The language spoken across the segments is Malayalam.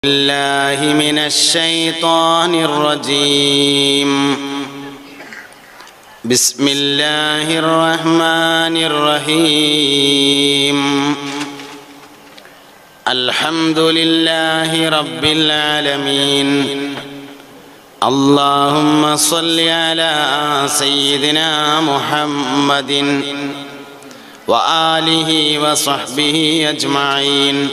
بالله من الشيطان الرجيم بسم الله الرحمن الرحيم الحمد لله رب العالمين اللهم صل على سيدنا محمد وآله وصحبه أجمعين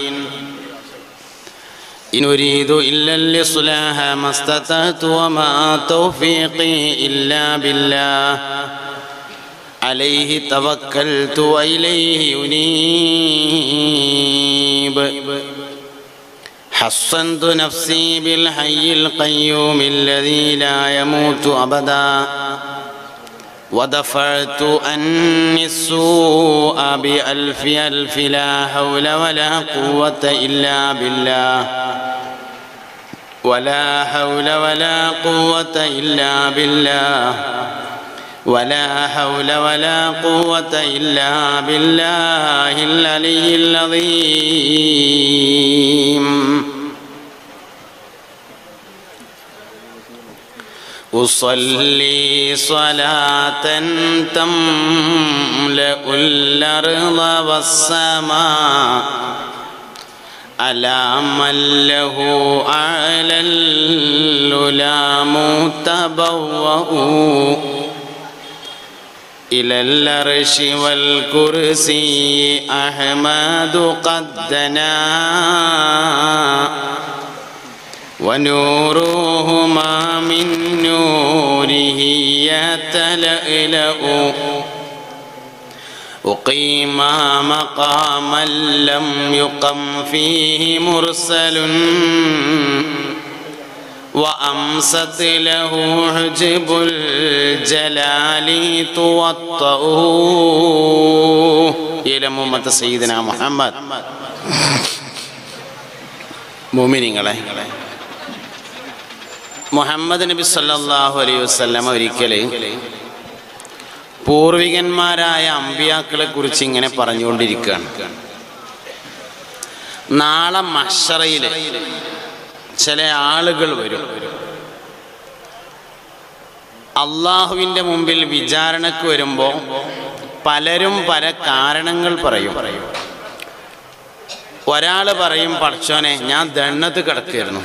إن أريد إلا الإصلاح ما استطعت وما توفيقي إلا بالله عليه توكلت وإليه أنيب حصنت نفسي بالحي القيوم الذي لا يموت أبدا ودفعت عني السوء بألف ألف لا حول ولا قوة إلا بالله ولا حول ولا قوة إلا بالله ولا حول ولا قوة إلا بالله العلي العظيم أصلي صلاة تملأ الأرض والسماء على من له أعلى العلا متبوأ إلى العرش والكرسي أحمد قد دنا ونورهما من نوره يتلألأ أقيم مقاما لم يقم فيه مرسل وأمست له حجب الجلال توطأه إلى أمة سيدنا محمد മോമിനിങ്ങളെ മുഹമ്മദ് നബി സല്ലല്ലാഹു അലൈഹി വസല്ലം ഒരിക്കൽ പൂർവികന്മാരായ അമ്പിയാക്കളെ കുറിച്ച് ഇങ്ങനെ പറഞ്ഞുകൊണ്ടിരിക്കുകയാണ് നാളെ മഷറയിൽ ചില ആളുകൾ വരും അള്ളാഹുവിൻ്റെ മുമ്പിൽ വിചാരണക്ക് വരുമ്പോൾ പലരും പല കാരണങ്ങൾ പറയും ഒരാൾ പറയും പഠിച്ചോനെ ഞാൻ ദണ്ണത്ത് കിടക്കുകയായിരുന്നു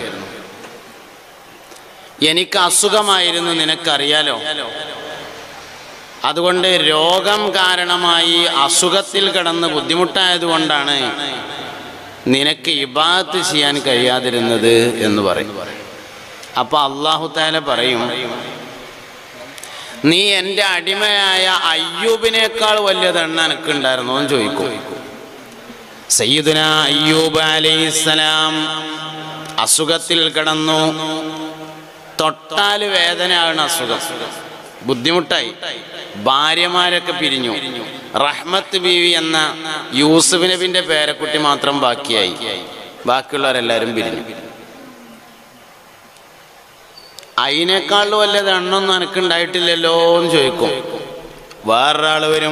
എനിക്ക് അസുഖമായിരുന്നു നിനക്കറിയാലോ അതുകൊണ്ട് രോഗം കാരണമായി അസുഖത്തിൽ കിടന്ന് ബുദ്ധിമുട്ടായതുകൊണ്ടാണ് നിനക്ക് ഇബാത്ത് ചെയ്യാൻ കഴിയാതിരുന്നത് എന്ന് പറയും അപ്പൊ അള്ളാഹു താല പറയും നീ എൻ്റെ അടിമയായ അയ്യൂബിനേക്കാൾ വലിയ ദണ്ണ എനിക്കുണ്ടായിരുന്നോ എന്ന് ചോദിക്കും സയ്യിദുന അയ്യൂബ് അലൈഹിസ്സലാം അസുഖത്തിൽ കിടന്നു തൊട്ടാൽ വേദനയാണ് അസുഖം ബുദ്ധിമുട്ടായി ഭാര്യമാരൊക്കെ പിരിഞ്ഞു റഹ്മത്ത് ബീവി എന്ന യൂസുഫ് നബിന്റെ പേരക്കുട്ടി മാത്രം ബാക്കിയായി ബാക്കിയുള്ളവരെല്ലാവരും പിരിഞ്ഞു അതിനേക്കാൾ വല്ല എണ്ണൊന്നും എനക്കുണ്ടായിട്ടില്ലല്ലോ എന്ന് ചോദിക്കും വേറൊരാള് വരും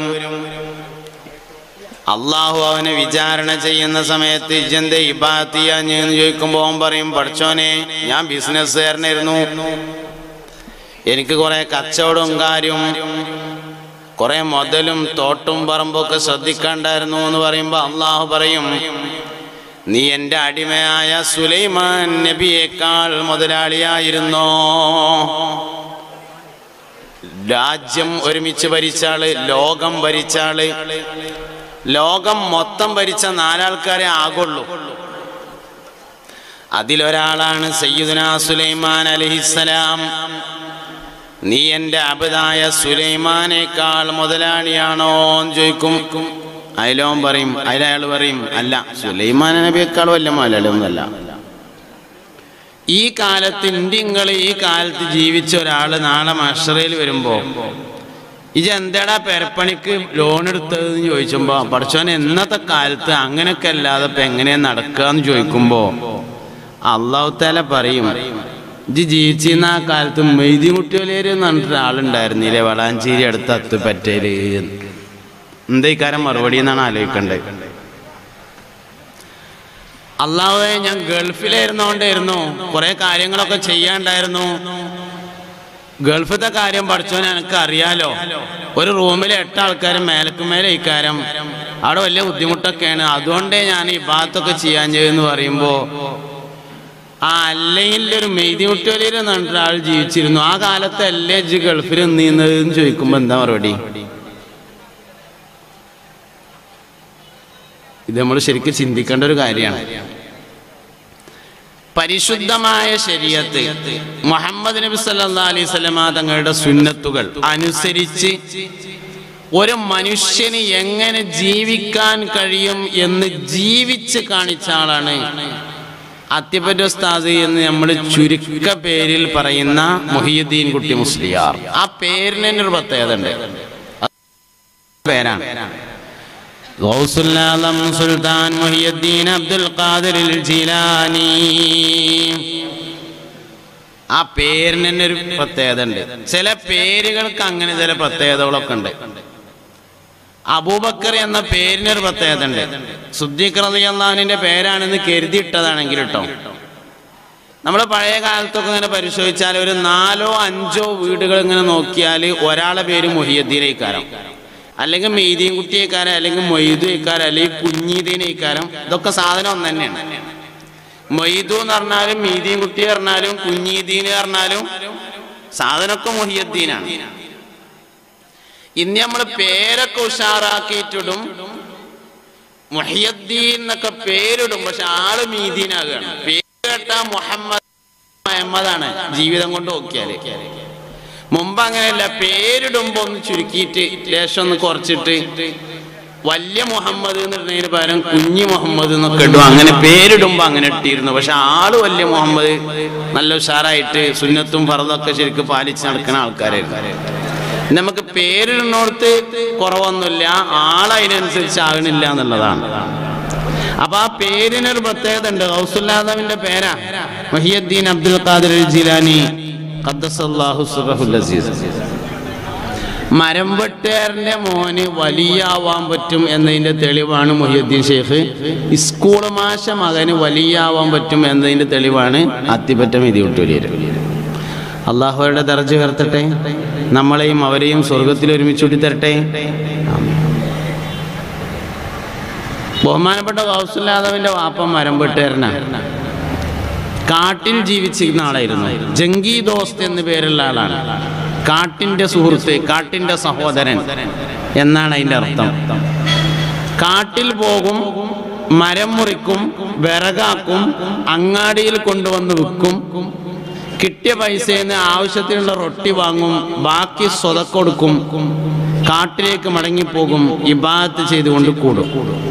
അള്ളാഹു അവനെ വിചാരണ ചെയ്യുന്ന സമയത്ത് ഇജന്റെ ഇബാത്തിയാഞ്ഞ് എന്ന് ചോദിക്കുമ്പോൾ അവൻ പറയും പഠിച്ചോനെ ഞാൻ ബിസിനസ്സുകാരനായിരുന്നു എനിക്ക് കുറെ കച്ചവടവും കാര്യവും കുറെ മുതലും തോട്ടും പറമ്പൊക്കെ ശ്രദ്ധിക്കണ്ടായിരുന്നു എന്ന് പറയുമ്പോൾ അള്ളാഹു പറയും നീ എൻ്റെ അടിമയായ സുലൈമാൻ നബിയേക്കാൾ മുതലാളിയായിരുന്നോ രാജ്യം ഒരുമിച്ച് ഭരിച്ചാള് ലോകം ഭരിച്ചാള് ലോകം മൊത്തം ഭരിച്ച നാലാൾക്കാരെ ആകുള്ളൂ അതിലൊരാളാണ് സയ്യിദുന സുലൈമാൻ അലഹിസലാം നീ എൻ്റെ അബദായ സുലൈമാനേക്കാൾ മുതലാളിയാണോ എന്ന് ചോദിക്കും അതിലോൻ പറയും അതിലയാൾ പറയും അല്ല സുലൈമാൻ നബിയേക്കാൾ വല്ല മുതലാളിയൊന്നുമല്ല ഈ കാലത്ത് ഇന്ത്യങ്ങൾ ഈ കാലത്ത് ജീവിച്ച ഒരാൾ നാളെ മഷറയിൽ വരുമ്പോൾ ഇജ എന്താടാ പെരപ്പണിക്ക് ലോൺ എടുത്തതെന്ന് ചോദിച്ചുമ്പോൾ പഠിച്ചോൻ എന്നത്തെ കാലത്ത് അങ്ങനെയൊക്കെ അല്ലാതെ ഇപ്പം എങ്ങനെയാ നടക്കുക എന്ന് ചോദിക്കുമ്പോൾ അള്ളാഹുത്താല പറയും ഇജ് ജീവിച്ചിരുന്ന ആ കാലത്ത് മെയ്തി മുട്ടിയോലേര് എന്ന് പറഞ്ഞിട്ട് ആളുണ്ടായിരുന്നില്ലേ വളാഞ്ചേരി അടുത്ത് അത്തുപറ്റേല് എന്താ ഇക്കാരം മറുപടി എന്നാണ് ആലോചിക്കേണ്ടത് അള്ളാഹുവെ ഞാൻ ഗൾഫിലായിരുന്നോണ്ടായിരുന്നു കുറെ കാര്യങ്ങളൊക്കെ ചെയ്യാണ്ടായിരുന്നു ഗൾഫിലത്തെ കാര്യം പഠിച്ചോന്ന് എനിക്ക് അറിയാലോ ഒരു റൂമിൽ എട്ട് ആൾക്കാരും മേലക്കുമേലെ ഇക്കാരം അവിടെ വലിയ ബുദ്ധിമുട്ടൊക്കെയാണ് അതുകൊണ്ടേ ഞാൻ ഈ ഭാഗത്തൊക്കെ ചെയ്യാൻ ചെയ്യുമെന്ന് പറയുമ്പോൾ ആ അല്ലെങ്കിൽ ഒരു മെയ്തിമുട്ടലിൽ എന്നിട്ട് ആൾ ജീവിച്ചിരുന്നു ആ കാലത്ത് അല്ലേ ഇജ്ജ് ഗൾഫിൽ നീന്നത് എന്ന് ചോദിക്കുമ്പോൾ എന്താ മറുപടി ഇത് നമ്മൾ ശരിക്കും ചിന്തിക്കേണ്ട ഒരു കാര്യമാണ് പരിശുദ്ധമായ ശരീരത്ത് മുഹമ്മദ് നബി സല്ലാ അലൈഹി സ്വലമ തങ്ങളുടെ സുന്നത്തുകൾ അനുസരിച്ച് ഒരു മനുഷ്യന് എങ്ങനെ ജീവിക്കാൻ കഴിയും എന്ന് ജീവിച്ച് കാണിച്ച ആളാണ് അത്യപ്പറ്റ ഉസ്താദ് എന്ന് നമ്മൾ ചുരുക്ക പേരിൽ പറയുന്ന മൊഹിയുദ്ദീൻ കുട്ടി മുസ്ലിയാർ ആ പേരിന് തന്നെ ഒരു പ്രത്യേകത ഉണ്ട് പേരാണ് ഗൗസുല്ലാലം സുൽത്താൻ മൊഹിയുദ്ദീൻ അബ്ദുൽ ഖാദിർ ജീലാനി ആ പേരിന് തന്നെ ഒരു പ്രത്യേകത ഉണ്ട് ചില പേരുകൾക്ക് അങ്ങനെ ചില പ്രത്യേകതകളൊക്കെ ഉണ്ട് അബൂബക്കർ എന്ന പേരിനൊരു പ്രത്യേകത ഉണ്ട് സുദ്ദീഖ് റളിയല്ലാഹുവിന്റെ പേരാണെന്ന് കരുതിയിട്ടതാണെങ്കിൽ കേട്ടോ നമ്മൾ പഴയ കാലത്തൊക്കെ ഇങ്ങനെ പരിശോധിച്ചാൽ ഒരു നാലോ അഞ്ചോ വീടുകൾ ഇങ്ങനെ നോക്കിയാൽ ഒരാളെ പേര് മൊഹിയദ്ദീനേക്കാരം അല്ലെങ്കിൽ മെയ്തീൻ കുട്ടിയേക്കാരം അല്ലെങ്കിൽ മൊയ്തുയേക്കാരം അല്ലെങ്കിൽ കുഞ്ഞീദീനേക്കാരം ഇതൊക്കെ സാധനം ഒന്ന് തന്നെയാണ് മൊയ്തു എന്ന് പറഞ്ഞാലും മീതീൻ കുട്ടി പറഞ്ഞാലും കുഞ്ഞീദീൻ പറഞ്ഞാലും സാധനമൊക്കെ മൊഹിയദ്ദീനാണ് ഇന്ന് നമ്മൾ പേരൊക്കെ ഉഷാറാക്കിയിട്ടിടും മുഹിയദ്ദീൻ എന്നൊക്കെ പേരിടും പക്ഷെ ആള് മീദീനാകുകയാണ് പേര് കേട്ട മുഹമ്മദ് മുഹമ്മദാണ് ജീവിതം കൊണ്ട് നോക്കിയാല് മുമ്പ് അങ്ങനെയല്ല പേരിടുമ്പോ ഒന്ന് ചുരുക്കിയിട്ട് ലേശം ഒന്ന് കുറച്ചിട്ട് വലിയ മുഹമ്മദ് എന്നിടുന്നതിന് പകരം കുഞ്ഞു മുഹമ്മദ് എന്നൊക്കെ ഇടും അങ്ങനെ പേരിടുമ്പോ അങ്ങനെ ഇട്ടിരുന്നു പക്ഷെ ആള് വലിയ മുഹമ്മദ് നല്ല ഉഷാറായിട്ട് സുന്നത്തും ഫറതൊക്കെ ശരിക്കും പാലിച്ച് നടക്കുന്ന ആൾക്കാരായിരുന്നു നമുക്ക് പേരിടുന്നോടത്ത് കുറവൊന്നുമില്ല ആളതിനനുസരിച്ച് ആകണില്ല എന്നുള്ളതാണ് അപ്പൊ ആ പേരിനൊരു പ്രത്യേകത ഉണ്ട് ഹൗസുല്ലാദാവിന്റെ പേരാ മഹിയുദ്ദീൻ അബ്ദുൽ ഖാദിർ ജിലാനി ഖദ്ദസല്ലാഹു സുബ്ഹുൽ അസീസ് മരംവെട്ടുകാരന്റെ മോന് വലിയാവാൻ പറ്റും എന്നതിന്റെ തെളിവാണ് മൊഹിയുദ്ദീൻ ഷെയ്ഖ് സ്കൂൾ മാഷ മകന് വലിയാവാൻ പറ്റും എന്നതിന്റെ തെളിവാണ് അത്തിപ്പറ്റം ഇത് വിട്ടുവലിയത് അള്ളാഹുവരുടെ ദർജ ഉയർത്തട്ടെ നമ്മളെയും അവരെയും സ്വർഗത്തിൽ ഒരുമിച്ച് തരട്ടെ ബഹുമാനപ്പെട്ട കൗസലാദവിന്റെ വാപ്പ മരം വെട്ടുകാരനാണ് കാട്ടിൽ ജീവിച്ചിരുന്ന ആളായിരുന്നു ജംഗി ദോസ്ത് എന്ന് പേരുള്ള ആളാണ് കാട്ടിന്റെ സുഹൃത്ത് കാട്ടിന്റെ സഹോദരൻ എന്നാണ് അതിന്റെ അർത്ഥം കാട്ടിൽ പോകും മരം മുറിക്കും വിറകാക്കും അങ്ങാടിയിൽ കൊണ്ടുവന്ന് വിൽക്കും കിട്ടിയ പൈസയിൽ നിന്ന് ആവശ്യത്തിനുള്ള റൊട്ടി വാങ്ങും ബാക്കി സ്വതക്കൊടുക്കും കാട്ടിലേക്ക് മടങ്ങിപ്പോകും ഇബാത്ത് ചെയ്തുകൊണ്ട് കൂടും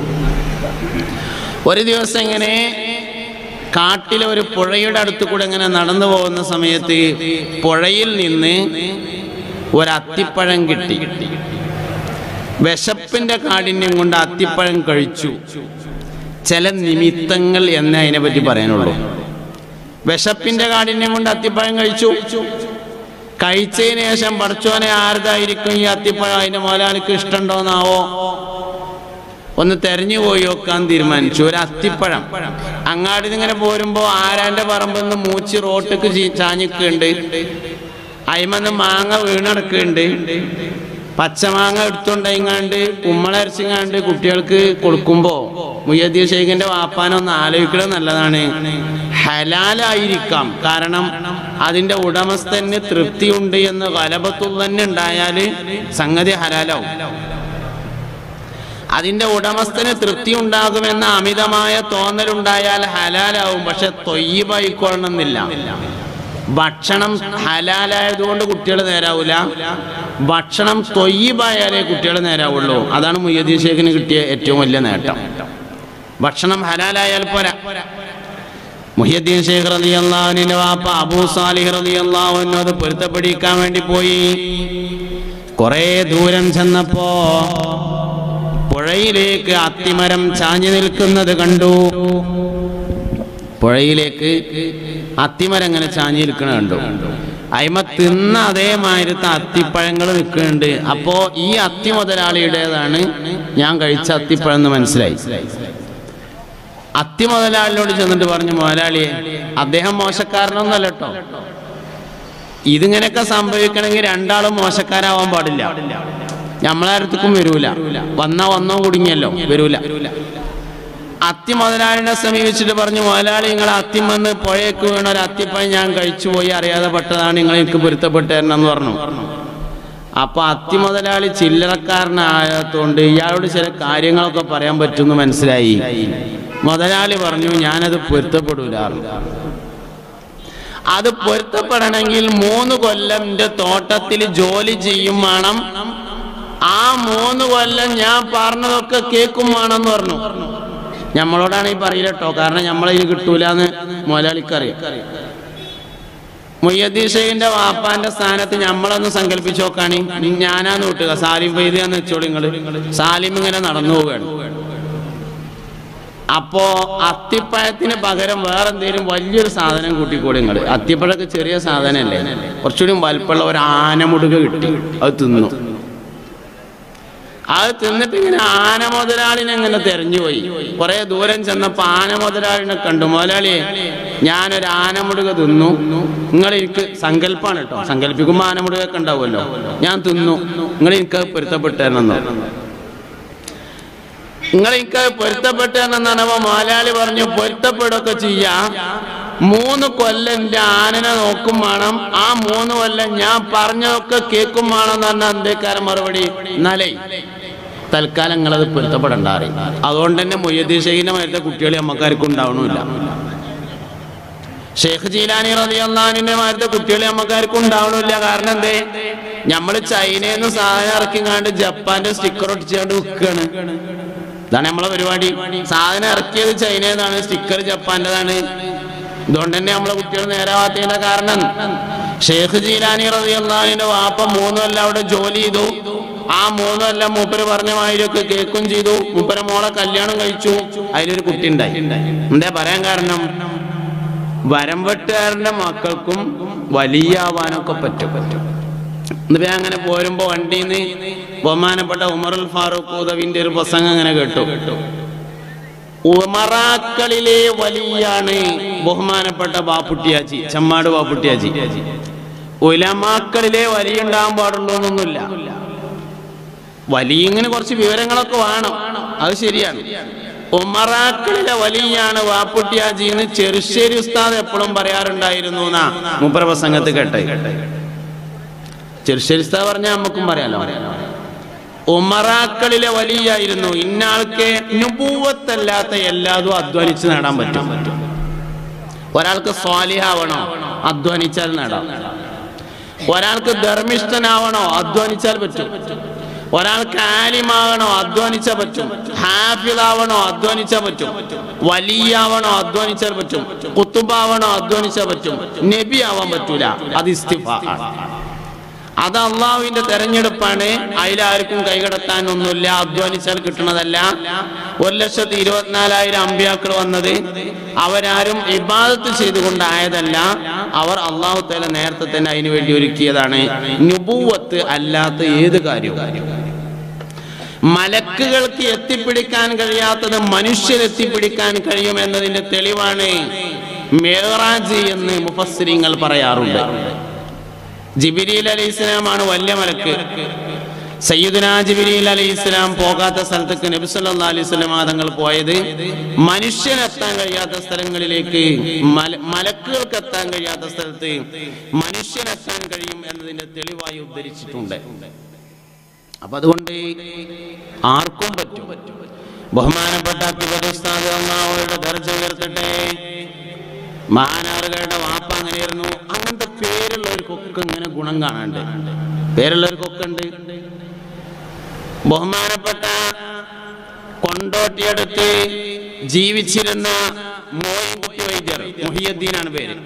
ഒരു ദിവസം ഇങ്ങനെ കാട്ടിലെ ഒരു പുഴയുടെ അടുത്ത് കൂടെ ഇങ്ങനെ നടന്നു പോകുന്ന സമയത്ത് പുഴയിൽ നിന്ന് ഒരു അത്തിപ്പഴം കിട്ടി വിശപ്പിന്റെ കാഠിന്യം കൊണ്ട് അത്തിപ്പഴം കഴിച്ചു ചില നിമിത്തങ്ങൾ എന്നേ അതിനെ പറ്റി പറയാനുള്ളൂ വിശപ്പിന്റെ കാഠിന്യം കൊണ്ട് അത്തിപ്പഴം കഴിച്ചു കഴിച്ചതിന് ശേഷം പഠിച്ചോനെ ആരതായിരിക്കും ഈ അത്തിപ്പഴം അതിന്റെ മുതലാളിക്ക് ഇഷ്ടമുണ്ടോന്നാവോ ഒന്ന് തെരഞ്ഞു പോയി നോക്കാൻ തീരുമാനിച്ചു ഒരു അത്തിപ്പഴം അങ്ങാടി ഇങ്ങനെ പോരുമ്പോ ആരാന്റെ പറമ്പെന്ന് മൂച്ച് റോട്ടിക്ക് ചാഞ്ഞിക്കുണ്ട് അയിമെന്ന് മാങ്ങ വീണടക്കുന്നുണ്ട് പച്ചമാങ്ങ എടുത്തുണ്ടെങ്ങാണ്ട് കുമ്മളരച്ചിങ്ങാണ്ട് കുട്ടികൾക്ക് കൊടുക്കുമ്പോ മുയ്യദ്ദീൻ ഷെയ്ഖിന്റെ വാപ്പാനൊന്ന് ആലോചിക്കണം നല്ലതാണ് ഹലാലായിരിക്കാം കാരണം അതിന്റെ ഉടമസ്ഥന് തൃപ്തിയുണ്ട് എന്ന് വലപത്തുൽ തന്നെ ഉണ്ടായാല് സംഗതി ഹലാലാവും അതിന്റെ ഉടമസ്ഥന് തൃപ്തി ഉണ്ടാകുമെന്ന അമിതമായ തോന്നലുണ്ടായാൽ ഹലാലാവും പക്ഷെ തൊയ്യബായിക്കൊള്ളണമെന്നില്ല ഭക്ഷണം ഹലാലായതുകൊണ്ട് കുട്ടികൾ നേരാവൂല ഭക്ഷണം തൊയ്യബായാലേ കുട്ടികൾ നേരാവുള്ളൂ അതാണ് മുയ്യദ്ദീൻ ഷേഖിന് കിട്ടിയ ഏറ്റവും വലിയ നേട്ടം ഭക്ഷണം ഹലാലായാൽ പോരാ മുഹ്യദ്ദീൻ ഷേഖ് റലി അള്ളാഹുവിന്റെ വാപ്പ അബൂ സാലിഹ് റലി അള്ളാഹുവിനു അത് പൊരുത്തപ്പെടിക്കാൻ വേണ്ടി പോയി കുറേ ദൂരം ചെന്നപ്പോ പുഴയിലേക്ക് അത്തിമരം ചാഞ്ഞു നിൽക്കുന്നത് കണ്ടു പുഴയിലേക്ക് അത്തിമരം ഇങ്ങനെ ചാഞ്ഞു നിൽക്കണ കണ്ടു അയിമ തിന്ന അതേമാതിരത്തെ അത്തിപ്പഴങ്ങൾ നിൽക്കുന്നുണ്ട് അപ്പോ ഈ അത്തി മുതലാളിയുടേതാണ് ഞാൻ കഴിച്ച അത്തിപ്പഴം എന്ന് മനസ്സിലായി അത്തി മുതലാളിയോട് ചെന്നിട്ട് പറഞ്ഞു മുതലാളിയെ അദ്ദേഹം മോശക്കാരനൊന്നല്ല കേട്ടോ ഇതിങ്ങനെയൊക്കെ സംഭവിക്കണമെങ്കിൽ രണ്ടാളും മോശക്കാരാവാൻ പാടില്ല നമ്മളാരത്തേക്കും വരൂല വന്നാ വന്നോ കുടുങ്ങിയല്ലോ വരൂല അത്തി മുതലാളിനെ സമീപിച്ചിട്ട് പറഞ്ഞു മുതലാളി നിങ്ങൾ അത്തിം വന്ന് പുഴയ്ക്ക് വീണ ഒരു അത്തിപ്പഴം ഞാൻ കഴിച്ചു പോയി അറിയാതെ പെട്ടതാണ് നിങ്ങൾ എനിക്ക് പൊരുത്തപ്പെട്ട് തരണം എന്ന് പറഞ്ഞു അപ്പൊ അത്തി മുതലാളി ചില്ലറക്കാരനായതുകൊണ്ട് ഇയാളോട് ചില കാര്യങ്ങളൊക്കെ പറയാൻ പറ്റുമെന്ന് മനസ്സിലായി മുതലാളി പറഞ്ഞു ഞാനത് പൊരുത്തപ്പെടൂല അത് പൊരുത്തപ്പെടണമെങ്കിൽ മൂന്ന് കൊല്ലം എൻ്റെ തോട്ടത്തിൽ ജോലി ചെയ്യും വേണം ആ മൂന്ന് കൊല്ലം ഞാൻ പറഞ്ഞതൊക്കെ കേൾക്കും വേണമെന്ന് പറഞ്ഞു നമ്മളോടാണ് ഈ പറയില്ല കേട്ടോ കാരണം നമ്മളെ ഇത് കിട്ടൂലെന്ന് മുതലാളിക്കറിയാം മുയ്യദ്ദീൻ ഷെയ്ഖിന്റെ വാപ്പാന്റെ സ്ഥാനത്ത് നമ്മളൊന്ന് സങ്കല്പിച്ച് നോക്കാണ് ഞാനാന്ന് വിട്ടുക സാലിം വൈദ്യാന്ന് വെച്ചോളൂ നിങ്ങള് സാലിം ഇങ്ങനെ നടന്നു പോവുകയാണ് അപ്പോ അത്തിപ്പഴത്തിന് പകരം വേറെ എന്തെങ്കിലും വലിയൊരു സാധനം കൂട്ടിക്കൂടി നിങ്ങൾ അത്തിപ്പഴമൊക്കെ ചെറിയ സാധനമല്ലേ കുറച്ചുകൂടി വലിപ്പമുള്ള ഒരു ആനമുടുക കിട്ടി അത് തിന്നു അത് തിന്നിട്ട് ഇങ്ങനെ ആന മുതലാളിനെ ഇങ്ങനെ തെരഞ്ഞുപോയി കുറെ ദൂരം ചെന്നപ്പോ ആന മുതലാളിനെ കണ്ടു മുതലാളിയെ ഞാനൊരു ആനമുടുക തിന്നു നിങ്ങൾ എനിക്ക് സങ്കല്പാണ് കേട്ടോ സങ്കല്പിക്കുമ്പോ ആനമുടുകൊക്കെ ഉണ്ടാവുമല്ലോ ഞാൻ തിന്നു നിങ്ങൾ എനിക്ക് അത് പൊരുത്തപ്പെട്ടെന്നു നിങ്ങൾ എനിക്ക് അത് പൊരുത്തപ്പെട്ടെന്നാണ് അപ്പൊ മുതലാളി പറഞ്ഞു പൊരുത്തപ്പെടുകയൊക്കെ ചെയ്യാം മൂന്ന് കൊല്ലം എന്റെ ആനനെ നോക്കും വേണം ആ മൂന്ന് കൊല്ലം ഞാൻ പറഞ്ഞതൊക്കെ കേൾക്കും വേണം എന്ന് പറഞ്ഞ എന്തേക്കാരൻ മറുപടി എന്നാലേ തൽക്കാലം നിങ്ങളത് പൊരുത്തപ്പെടണ്ട അറിയും അതുകൊണ്ട് തന്നെ മൊയ്യദ്ദീൻ ഷെയ്ഖിന്റെ മരത്തെ കുട്ടികളെ അമ്മക്കാർക്കും ഉണ്ടാവണമില്ല ഷെയ്ഖ് ജീലാനി റതി അള്ളഹാനിന്റെ മാരത്തെ കുട്ടികളെ അമ്മക്കാർക്കും ഉണ്ടാവണമില്ല കാരണം എന്തേ നമ്മള് ചൈനയിൽ നിന്ന് സാധനം ഇറക്കിങ്ങാണ്ട് ജപ്പാന്റെ സ്റ്റിക്കർ ഒട്ടിച്ചുകൊണ്ട് വിൽക്കുകയാണ് ഇതാണ് നമ്മളെ പരിപാടി സാധനം ഇറക്കിയത് ചൈനയിലാണ് സ്റ്റിക്കർ ജപ്പാന്റേതാണ് ഇതുകൊണ്ട് തന്നെ നമ്മളെ കുട്ടികൾ നേരാവാത്തതിന്റെ കാരണം ഷെയ്ഖ് ജീലാനി റതി അള്ളഹാനിന്റെ വാപ്പ മൂന്നുമല്ല അവിടെ ജോലി ചെയ്തു ആ മൂന്നുമല്ല മൂപ്പര് പറഞ്ഞ മാതിരിയൊക്കെ കേൾക്കും ചെയ്തു മൂപ്പര മോളെ കല്യാണം കഴിച്ചു അതിലൊരു കുട്ടി ഉണ്ടായി എന്താ പറയാൻ കാരണം വരംവെട്ടുകാരന്റെ മക്കൾക്കും വലിയാവാനൊക്കെ പറ്റും എന്നിട്ട് ഞാൻ അങ്ങനെ പോരുമ്പോ വണ്ടിയിൽ നിന്ന് ബഹുമാനപ്പെട്ട ഉമറുൽ ഫാറൂഖ് ഉദവിന്റെ ഒരു പ്രസംഗം അങ്ങനെ കേട്ടു ഉമറാക്കളിലെ വലിയാണ് ബഹുമാനപ്പെട്ട ബാപ്പുട്ടിയാജി ചമ്മാട് ബാപ്പുട്ടിയാജി ഉലമാക്കളിലെ വലിയ ഉണ്ടാകാൻ പാടുള്ളൂ എന്നൊന്നുമില്ല വലിയ ഇങ്ങനെ കുറച്ച് വിവരങ്ങളൊക്കെ വേണം അത് ശരിയാണ് ഉമറാക്കളിലെ വലിയാണ് വാപ്പുട്ടിയാജി എന്ന് ചെറുശ്ശേരി ഉസ്താദ് എപ്പോഴും പറയാറുണ്ടായിരുന്നു എന്നാ മുപ്പര പ്രസംഗത്ത് കേട്ടെ ചെറുശ്ശേരി ഉസ്താദ് പറഞ്ഞാൽ നമുക്കും പറയാലോ ഉമറാക്കളിലെ വലിയായിരുന്നു ഇന്നാൾക്ക് നുപൂവത്തല്ലാത്ത എല്ലാതും അധ്വാനിച്ച് നേടാൻ പറ്റും ഒരാൾക്ക് സ്വാലിഹാവണോ അധ്വാനിച്ചാൽ നേടാം ഒരാൾക്ക് ധർമ്മിഷ്ഠനാവണോ അധ്വാനിച്ചാൽ പറ്റും ഒരാൾക്ക് ആലിമാവണോ അധ്വാനിച്ചാൽ പറ്റും ഹാഫിദാവണോ അധ്വാനിച്ചാൽ പറ്റും വലിയാവണോ അധ്വാനിച്ചാൽ പറ്റും കുത്തുബാവണോ അധ്വാനിച്ചാൽ പറ്റും നബി ആവാൻ പറ്റൂല അത് ഇസ്തിഫ അത് അള്ളാഹുവിന്റെ തെരഞ്ഞെടുപ്പാണ് അതിലാർക്കും കൈകടത്താൻ ഒന്നുമില്ല അധ്വാനിച്ചാൽ കിട്ടുന്നതല്ല ഒരു ലക്ഷത്തി ഇരുപത്തിനാലായിരം അമ്പ്യാക്കൾ വന്നത് അവരാരും ഇബാദത്ത് ചെയ്തുകൊണ്ടായതല്ല അവർ അള്ളാഹു തല നേരത്തെ തന്നെ അതിനു വേണ്ടി ഒരുക്കിയതാണ് നുപൂവത്ത് അല്ലാത്ത ഏത് കാര്യവും മലക്കുകൾക്ക് എത്തിപ്പിടിക്കാൻ കഴിയാത്തത് മനുഷ്യർ എത്തിപ്പിടിക്കാൻ കഴിയും എന്നതിന്റെ തെളിവാണ് മേറാജ് എന്ന് മുഫസ്സിരിങ്ങൾ പറയാറുണ്ട് ജിബിരിൽ അലൈഹി ഇസ്ലാമാണ് വലിയ മലക്ക് സയ്യിദുന ജിബിരിൽ അലൈഹി ഇസ്ലാം പോകാത്ത സ്ഥലത്തേക്ക് നബി സല്ലല്ലാഹു അലൈഹി വസല്ലം തങ്ങൾ പോയത് മനുഷ്യനെത്താൻ കഴിയാത്ത സ്ഥലങ്ങളിലേക്ക് മല മലക്കുകൾക്ക് എത്താൻ കഴിയാത്ത സ്ഥലത്ത് മനുഷ്യനെത്താൻ കഴിയും എന്നതിന്റെ തെളിവായി ഉദ്ധരിച്ചിട്ടുണ്ട് അപ്പൊ അതുകൊണ്ട് ആർക്കും പറ്റും ബഹുമാനപ്പെട്ട അത്തിപതി ഉസ്താദ് അള്ളാഹുയുടെ ദർജ ഉയർത്തട്ടെ മഹാനാറുകളുടെ വാപ്പ അങ്ങനെയായിരുന്നു അങ്ങനത്തെ പേരുള്ളവർക്കൊക്കെ ഇങ്ങനെ ഗുണം കാണാണ്ട് പേരുള്ളവർക്കൊക്കെ ഉണ്ട് ബഹുമാനപ്പെട്ട കൊണ്ടോട്ടിയടുത്ത് ജീവിച്ചിരുന്ന മോയിൻകുട്ടി വൈദ്യർ മുഹിയദ്ദീനാണ് പേര്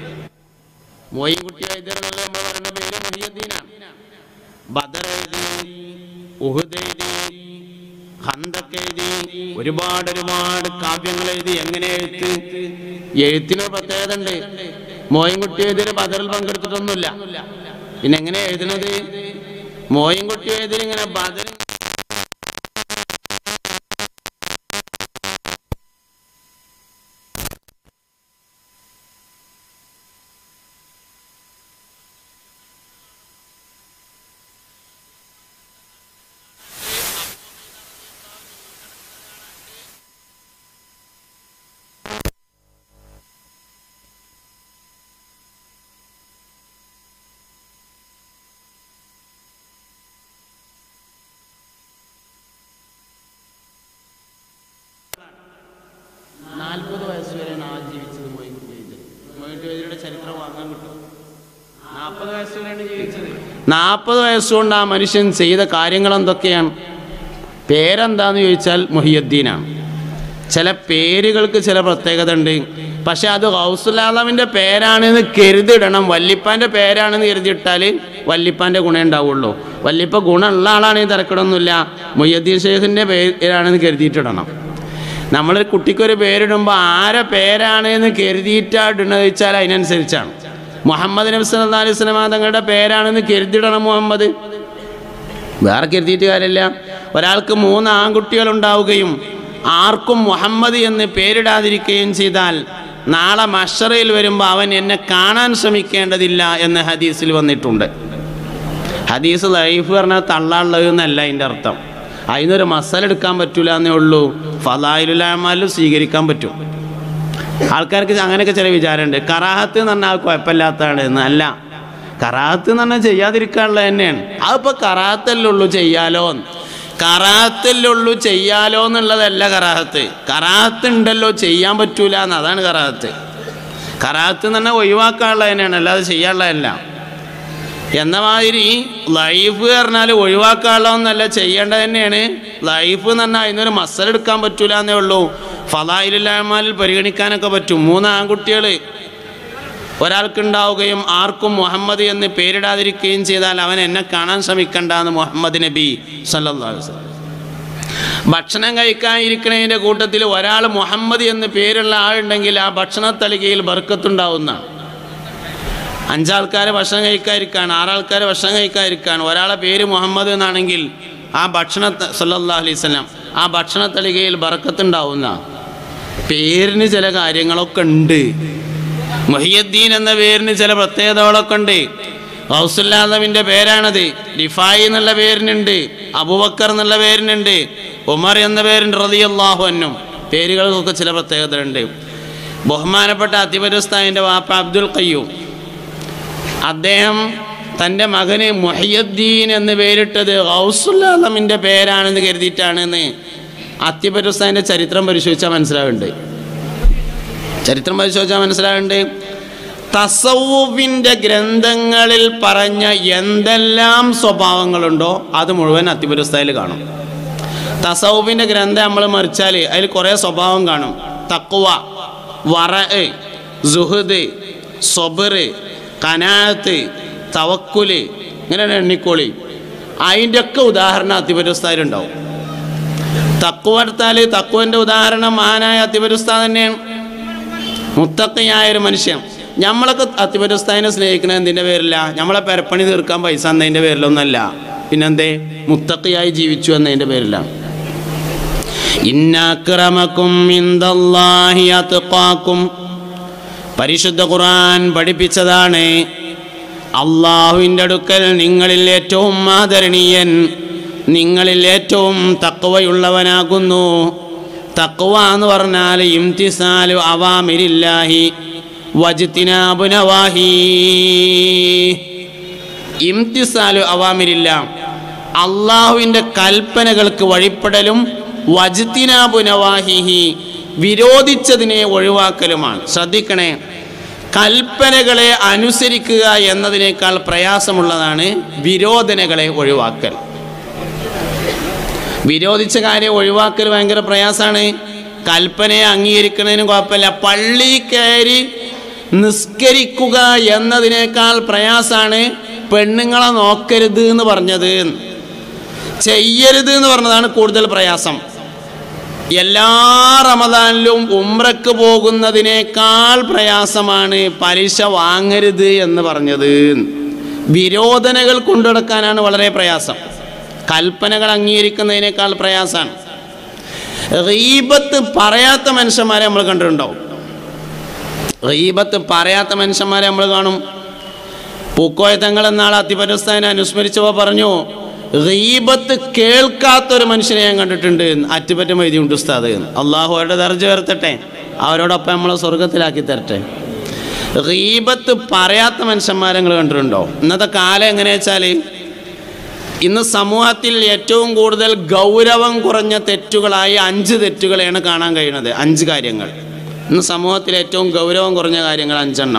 മോയിൻകുട്ടി വൈദ്യർ എന്നുള്ള നമ്മൾ പറയുന്ന പേര് മുഹിയദ്ദീനാണ് ബദർ എഴുതി ഉഹുദ് എഴുതി ഹന്തക്ക് എഴുതി ഒരുപാട് ഒരുപാട് കാവ്യങ്ങൾ എഴുതി എങ്ങനെ എഴുത്ത് എഴുത്തിന് ഒരു പ്രത്യേകത ഉണ്ട് മോയൻകുട്ടി എഴുതിയൊരു ബദറിൽ പങ്കെടുത്തിട്ടൊന്നുമില്ല പിന്നെ എങ്ങനെ എഴുതുന്നത് മോയൻകുട്ടി എഴുതി ഇങ്ങനെ ബദർ കുട്ടിയുടെ ചരിത്രം വാങ്ങാൻ കിട്ടും നാൽപ്പത് വയസ്സുകൊണ്ടാണ് ജീവിച്ചത് നാൽപ്പത് വയസ്സുകൊണ്ട് ആ മനുഷ്യൻ ചെയ്ത കാര്യങ്ങൾ എന്തൊക്കെയാണ് പേരെന്താന്ന് ചോദിച്ചാൽ മുഹിയുദ്ദീനാണ് ചില പേരുകൾക്ക് ചില പ്രത്യേകത ഉണ്ട് പക്ഷെ അത് ഹൗസുലാലമിൻ്റെ പേരാണെന്ന് കരുതിയിടണം വല്ലിപ്പാൻ്റെ പേരാണെന്ന് കരുതിയിട്ടാൽ വല്ലിപ്പാൻ്റെ ഗുണം ഉണ്ടാവുള്ളൂ വല്ലിപ്പ ഗുണമുള്ള ആളാണെങ്കിൽ തിരക്കിടൊന്നുമില്ല മുയ്യദ്ദീൻ ഷെയ്ഖിൻ്റെ പേരാണെന്ന് കരുതിയിട്ടിടണം നമ്മൾ കുട്ടിക്കൊരു പേരിടുമ്പോൾ ആരെ പേരാണ് എന്ന് കരുതിയിട്ടാണ് ഇടുന്നത് വെച്ചാൽ അതിനനുസരിച്ചാണ് മുഹമ്മദ് നബി സല്ലല്ലാഹു അലൈഹി വസല്ലമ തങ്ങളുടെ പേരാണെന്ന് കരുതിയിടണം മുഹമ്മദ് വേറെ കരുതിയിട്ട് കാര്യമില്ല ഒരാൾക്ക് മൂന്ന് ആൺകുട്ടികൾ ഉണ്ടാവുകയും ആർക്കും മുഹമ്മദ് എന്ന് പേരിടാതിരിക്കുകയും ചെയ്താൽ നാളെ മഷറയിൽ വരുമ്പോൾ അവൻ എന്നെ കാണാൻ ശ്രമിക്കേണ്ടതില്ല എന്ന് ഹദീസിൽ വന്നിട്ടുണ്ട് ഹദീസ് ലൈഫ് പറഞ്ഞാൽ തള്ളാനുള്ളത് എന്നല്ല അതിൻ്റെ അർത്ഥം അതിനൊരു മസാല എടുക്കാൻ പറ്റൂല എന്നേ ഉള്ളൂ ഫലായിലുലാമാലും സ്വീകരിക്കാൻ പറ്റും ആൾക്കാർക്ക് അങ്ങനെയൊക്കെ ചില വിചാരമുണ്ട് കറാഹത്ത് എന്ന് പറഞ്ഞാൽ കുഴപ്പമില്ലാത്തതാണ് എന്നല്ല കറാഹത്ത് എന്ന് പറഞ്ഞാൽ ചെയ്യാതിരിക്കാനുള്ളത് തന്നെയാണ് അതിപ്പോൾ കറാഹത്തല്ലുള്ളൂ ചെയ്യാലോ കറാഹത്തല്ലുള്ളൂ ചെയ്യാലോ എന്നുള്ളതല്ല കറാഹത്ത് കറാഹത്ത് ഉണ്ടല്ലോ ചെയ്യാൻ പറ്റൂല എന്ന് അതാണ് കറാഹത്ത് കറാഹത്ത് എന്ന് പറഞ്ഞാൽ ഒഴിവാക്കാനുള്ളത് തന്നെയാണ് അല്ലാതെ ചെയ്യാനുള്ളതല്ല എന്ന മാതിരി ലൈഫ് പറഞ്ഞാൽ ഒഴിവാക്കാനുള്ളതെന്നല്ല ചെയ്യേണ്ടത് തന്നെയാണ് ലൈഫ് എന്ന് പറഞ്ഞാൽ അതിനൊരു മസൽ എടുക്കാൻ പറ്റൂല എന്നേ ഉള്ളൂ ഫലായിലുല്ലാമാലിൽ പരിഗണിക്കാനൊക്കെ പറ്റും മൂന്ന് ആൺകുട്ടികൾ ഒരാൾക്കുണ്ടാവുകയും ആർക്കും മുഹമ്മദ് എന്ന് പേരിടാതിരിക്കുകയും ചെയ്താൽ അവൻ എന്നെ കാണാൻ ശ്രമിക്കണ്ട എന്ന് മുഹമ്മദ് നബി സല്ലല്ലാഹു അലൈഹി വസല്ലം ഭക്ഷണം കഴിക്കാനിരിക്കുന്നതിൻ്റെ കൂട്ടത്തിൽ ഒരാൾ മുഹമ്മദ് എന്ന് പേരുള്ള ആളുണ്ടെങ്കിൽ ആ ഭക്ഷണത്തളികയിൽ ബർക്കത്തുണ്ടാവുന്നതാണ് അഞ്ചാൾക്കാർ ഭക്ഷണം കഴിക്കാതിരിക്കുകയാണ് ആറാൾക്കാർ ഭക്ഷണം കഴിക്കാതിരിക്കുകയാണ് ഒരാളെ പേര് മുഹമ്മദ് എന്നാണെങ്കിൽ ആ ഭക്ഷണ സല്ലല്ലാഹു അലൈഹി വസല്ലം ആ ഭക്ഷണത്തളികയിൽ ബർക്കത്തുണ്ടാവുന്ന പേരിന് ചില കാര്യങ്ങളൊക്കെ ഉണ്ട് മൊഹിയദ്ദീൻ എന്ന പേരിന് ചില പ്രത്യേകതകളൊക്കെ ഉണ്ട് ഹൗസുല്ലാദമിൻ്റെ പേരാണത് ഡിഫായി എന്നുള്ള പേരിനുണ്ട് അബുബക്കർ എന്നുള്ള പേരിനുണ്ട് ഉമർ എന്ന പേരുണ്ട് റളിയല്ലാഹു അന്നും പേരുകൾക്കൊക്കെ ചില പ്രത്യേകതകളുണ്ട് ബഹുമാനപ്പെട്ട അതിപരസ്ഥാനിൻ്റെ വാപ്പ അബ്ദുൽ ഖയ്യൂം അദ്ദേഹം തൻ്റെ മകന് മുഹിയുദ്ദീൻ എന്ന് പേരിട്ടത് ഹൗസുല്ലാദമിൻ്റെ പേരാണെന്ന് കരുതിയിട്ടാണെന്ന് അത്യപരസ്ഥാനിൻ്റെ ചരിത്രം പരിശോധിച്ചാൽ മനസ്സിലാവുന്നുണ്ട് ചരിത്രം പരിശോധിച്ചാൽ മനസ്സിലാകുന്നുണ്ട് തസവുവിൻ്റെ ഗ്രന്ഥങ്ങളിൽ പറഞ്ഞ എന്തെല്ലാം സ്വഭാവങ്ങളുണ്ടോ അത് മുഴുവൻ അത്തിപുരസ്ഥയിൽ കാണും തസവുവിൻ്റെ ഗ്രന്ഥം നമ്മൾ മറിച്ചാൽ അതിൽ കുറേ സ്വഭാവം കാണും തക്കുവ വറ സുഹൃദ് സൊബർ കനാത്ത് തവക്കുല് ഇങ്ങനെ എണ്ണിക്കോളി അതിൻ്റെയൊക്കെ ഉദാഹരണം അത്തിപുരസ്ഥായിലുണ്ടാവും തക്കുവ എടുത്താൽ തക്കുവിൻ്റെ ഉദാഹരണം മഹാനായ അത്തിപുരസ്ഥ തന്നെയാണ് മുത്തക്കയായ ഒരു മനുഷ്യൻ നമ്മളൊക്കെ അത്തിപുരസ്ഥാനെ സ്നേഹിക്കുന്നത് എന്തിൻ്റെ പേരില്ല നമ്മളെ പെരപ്പണി തീർക്കാൻ പൈസ എന്നതിൻ്റെ പേരിലൊന്നല്ല പിന്നെന്തേ മുത്തക്കയായി ജീവിച്ചു എന്നതിൻ്റെ പേരിലാണ് ഇന്നാക്രമക്കും ഇന്ദല്ലാഹി അത്ഖാക്കും പരിശുദ്ധ ഖുർആൻ പഠിപ്പിച്ചതാണ് അള്ളാഹുവിൻ്റെ അടുക്കൽ നിങ്ങളിൽ ഏറ്റവും ആദരണീയൻ നിങ്ങളിൽ ഏറ്റവും തക്കവയുള്ളവനാകുന്നു തക്വ എന്ന് പറഞ്ഞാൽ ഇംതിസാലു അവാമിരില്ലാഹി വജ്തിനാബു നവാഹി ഇംതിസാലു അവാമിരില്ല അള്ളാഹുവിൻ്റെ കൽപ്പനകൾക്ക് വഴിപ്പെടലും വജ്തിനാബു നവാഹിഹി വിരോധിച്ചതിനെ ഒഴിവാക്കലുമാണ് ശ്രദ്ധിക്കണേ കൽപ്പനകളെ അനുസരിക്കുക എന്നതിനേക്കാൾ പ്രയാസമുള്ളതാണ് വിരോധനകളെ ഒഴിവാക്കൽ വിരോധിച്ച കാര്യം ഒഴിവാക്കൽ ഭയങ്കര പ്രയാസമാണ് കൽപ്പനയെ അംഗീകരിക്കുന്നതിന് കുഴപ്പമില്ല പള്ളി കയറി നിസ്കരിക്കുക എന്നതിനേക്കാൾ പ്രയാസമാണ് പെണ്ണുങ്ങളെ നോക്കരുത് എന്ന് പറഞ്ഞത് ചെയ്യരുത് എന്ന് പറഞ്ഞതാണ് കൂടുതൽ പ്രയാസം എല്ലാ റമദാനിലും ഉംറക്ക് പോകുന്നതിനേക്കാൾ പ്രയാസമാണ് പലിശ വാങ്ങരുത് എന്ന് പറഞ്ഞത് വിരോധനകൾ കൊണ്ടുനടക്കാനാണ് വളരെ പ്രയാസം കൽപ്പനകൾ അംഗീകരിക്കുന്നതിനേക്കാൾ പ്രയാസമാണ് റീബത്ത് പറയാത്ത മനുഷ്യന്മാരെ നമ്മൾ കണ്ടിട്ടുണ്ടാവും റീബത്ത് പറയാത്ത മനുഷ്യന്മാരെ നമ്മൾ കാണും പൂക്കോയ തങ്ങൾ എന്നാൾ അതിപരസ്ഥാനെ അനുസ്മരിച്ചപ്പോൾ പറഞ്ഞു റീബത്ത് കേൾക്കാത്തൊരു മനുഷ്യനെ ഞാൻ കണ്ടിട്ടുണ്ട് അറ്റുപറ്റം എഴുതിയുണ്ട് ഉസ്താദ് അള്ളാഹു അവരുടെ ദർജ ഉയർത്തട്ടെ അവരോടൊപ്പം നമ്മളെ സ്വർഗത്തിലാക്കി തരട്ടെ റീബത്ത് പറയാത്ത മനുഷ്യന്മാരെ നിങ്ങൾ കണ്ടിട്ടുണ്ടോ ഇന്നത്തെ കാലം എങ്ങനെയാ വെച്ചാൽ ഇന്ന് സമൂഹത്തിൽ ഏറ്റവും കൂടുതൽ ഗൗരവം കുറഞ്ഞ തെറ്റുകളായി അഞ്ച് തെറ്റുകളെയാണ് കാണാൻ കഴിയുന്നത് അഞ്ച് കാര്യങ്ങൾ ഇന്ന് സമൂഹത്തിൽ ഏറ്റവും ഗൗരവം കുറഞ്ഞ കാര്യങ്ങൾ അഞ്ചെണ്ണം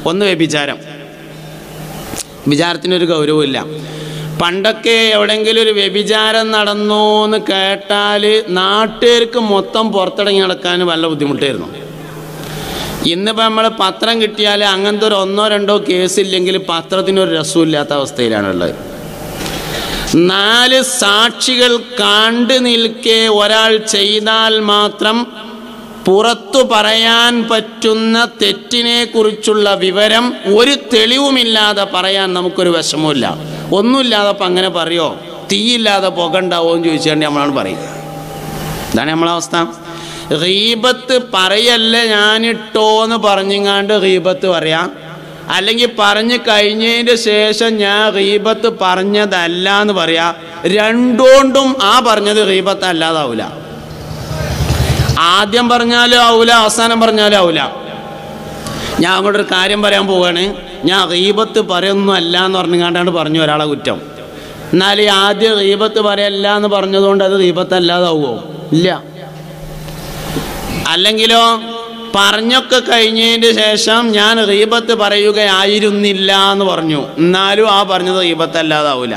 ഒന്ന് വ്യഭിചാരം വിചാരത്തിനൊരു ഗൗരവമില്ല പണ്ടൊക്കെ എവിടെയെങ്കിലും ഒരു വ്യഭിചാരം നടന്നു എന്ന് കേട്ടാൽ നാട്ടുകാർക്ക് മൊത്തം പുറത്തിറങ്ങി നടക്കാൻ വല്ല ബുദ്ധിമുട്ടായിരുന്നു ഇന്നിപ്പോൾ നമ്മൾ പത്രം കിട്ടിയാൽ അങ്ങനത്തെ ഒരു ഒന്നോ രണ്ടോ കേസില്ലെങ്കിൽ പത്രത്തിനൊരു രസമില്ലാത്ത അവസ്ഥയിലാണുള്ളത് നാല് സാക്ഷികൾ കണ്ടു നിൽക്കെ ഒരാൾ ചെയ്താൽ മാത്രം പുറത്തു പറയാൻ പറ്റുന്ന തെറ്റിനെ കുറിച്ചുള്ള വിവരം ഒരു തെളിവുമില്ലാതെ പറയാൻ നമുക്കൊരു വിഷമമില്ല ഒന്നുമില്ലാതെ അപ്പം അങ്ങനെ പറയോ തീയില്ലാതെ പുകണ്ടാവോ എന്ന് ചോദിച്ചുകൊണ്ട് നമ്മളാണ് പറയും ഇതാണ് നമ്മളെ അവസ്ഥ റീബത്ത് പറയല്ല ഞാനിട്ടോ എന്ന് പറഞ്ഞിങ്ങാണ്ട് റീബത്ത് പറയാം അല്ലെങ്കിൽ പറഞ്ഞു കഴിഞ്ഞതിന് ശേഷം ഞാൻ റീബത്ത് പറഞ്ഞതല്ല എന്ന് പറയാം രണ്ടുകൊണ്ടും ആ പറഞ്ഞത് റീബത്ത് അല്ലാതാവൂല ആദ്യം പറഞ്ഞാലും ആവൂല അവസാനം പറഞ്ഞാലും ആവൂല ഞാൻ അങ്ങോട്ട് ഒരു കാര്യം പറയാൻ പോവാണ് ഞാൻ റീബത്ത് പറയൊന്നും അല്ല എന്ന് പറഞ്ഞുകൊണ്ടാണ് പറഞ്ഞു ഒരാളെ കുറ്റം എന്നാൽ ഈ ആദ്യം റീബത്ത് പറയല്ല എന്ന് പറഞ്ഞതുകൊണ്ട് അത് റീബത്ത് അല്ലാതാവുമോ ഇല്ല അല്ലെങ്കിലോ പറഞ്ഞൊക്കെ കഴിഞ്ഞതിന് ശേഷം ഞാൻ റീബത്ത് പറയുകയായിരുന്നില്ല എന്ന് പറഞ്ഞു എന്നാലും ആ പറഞ്ഞത് റീബത്ത് അല്ലാതാവൂല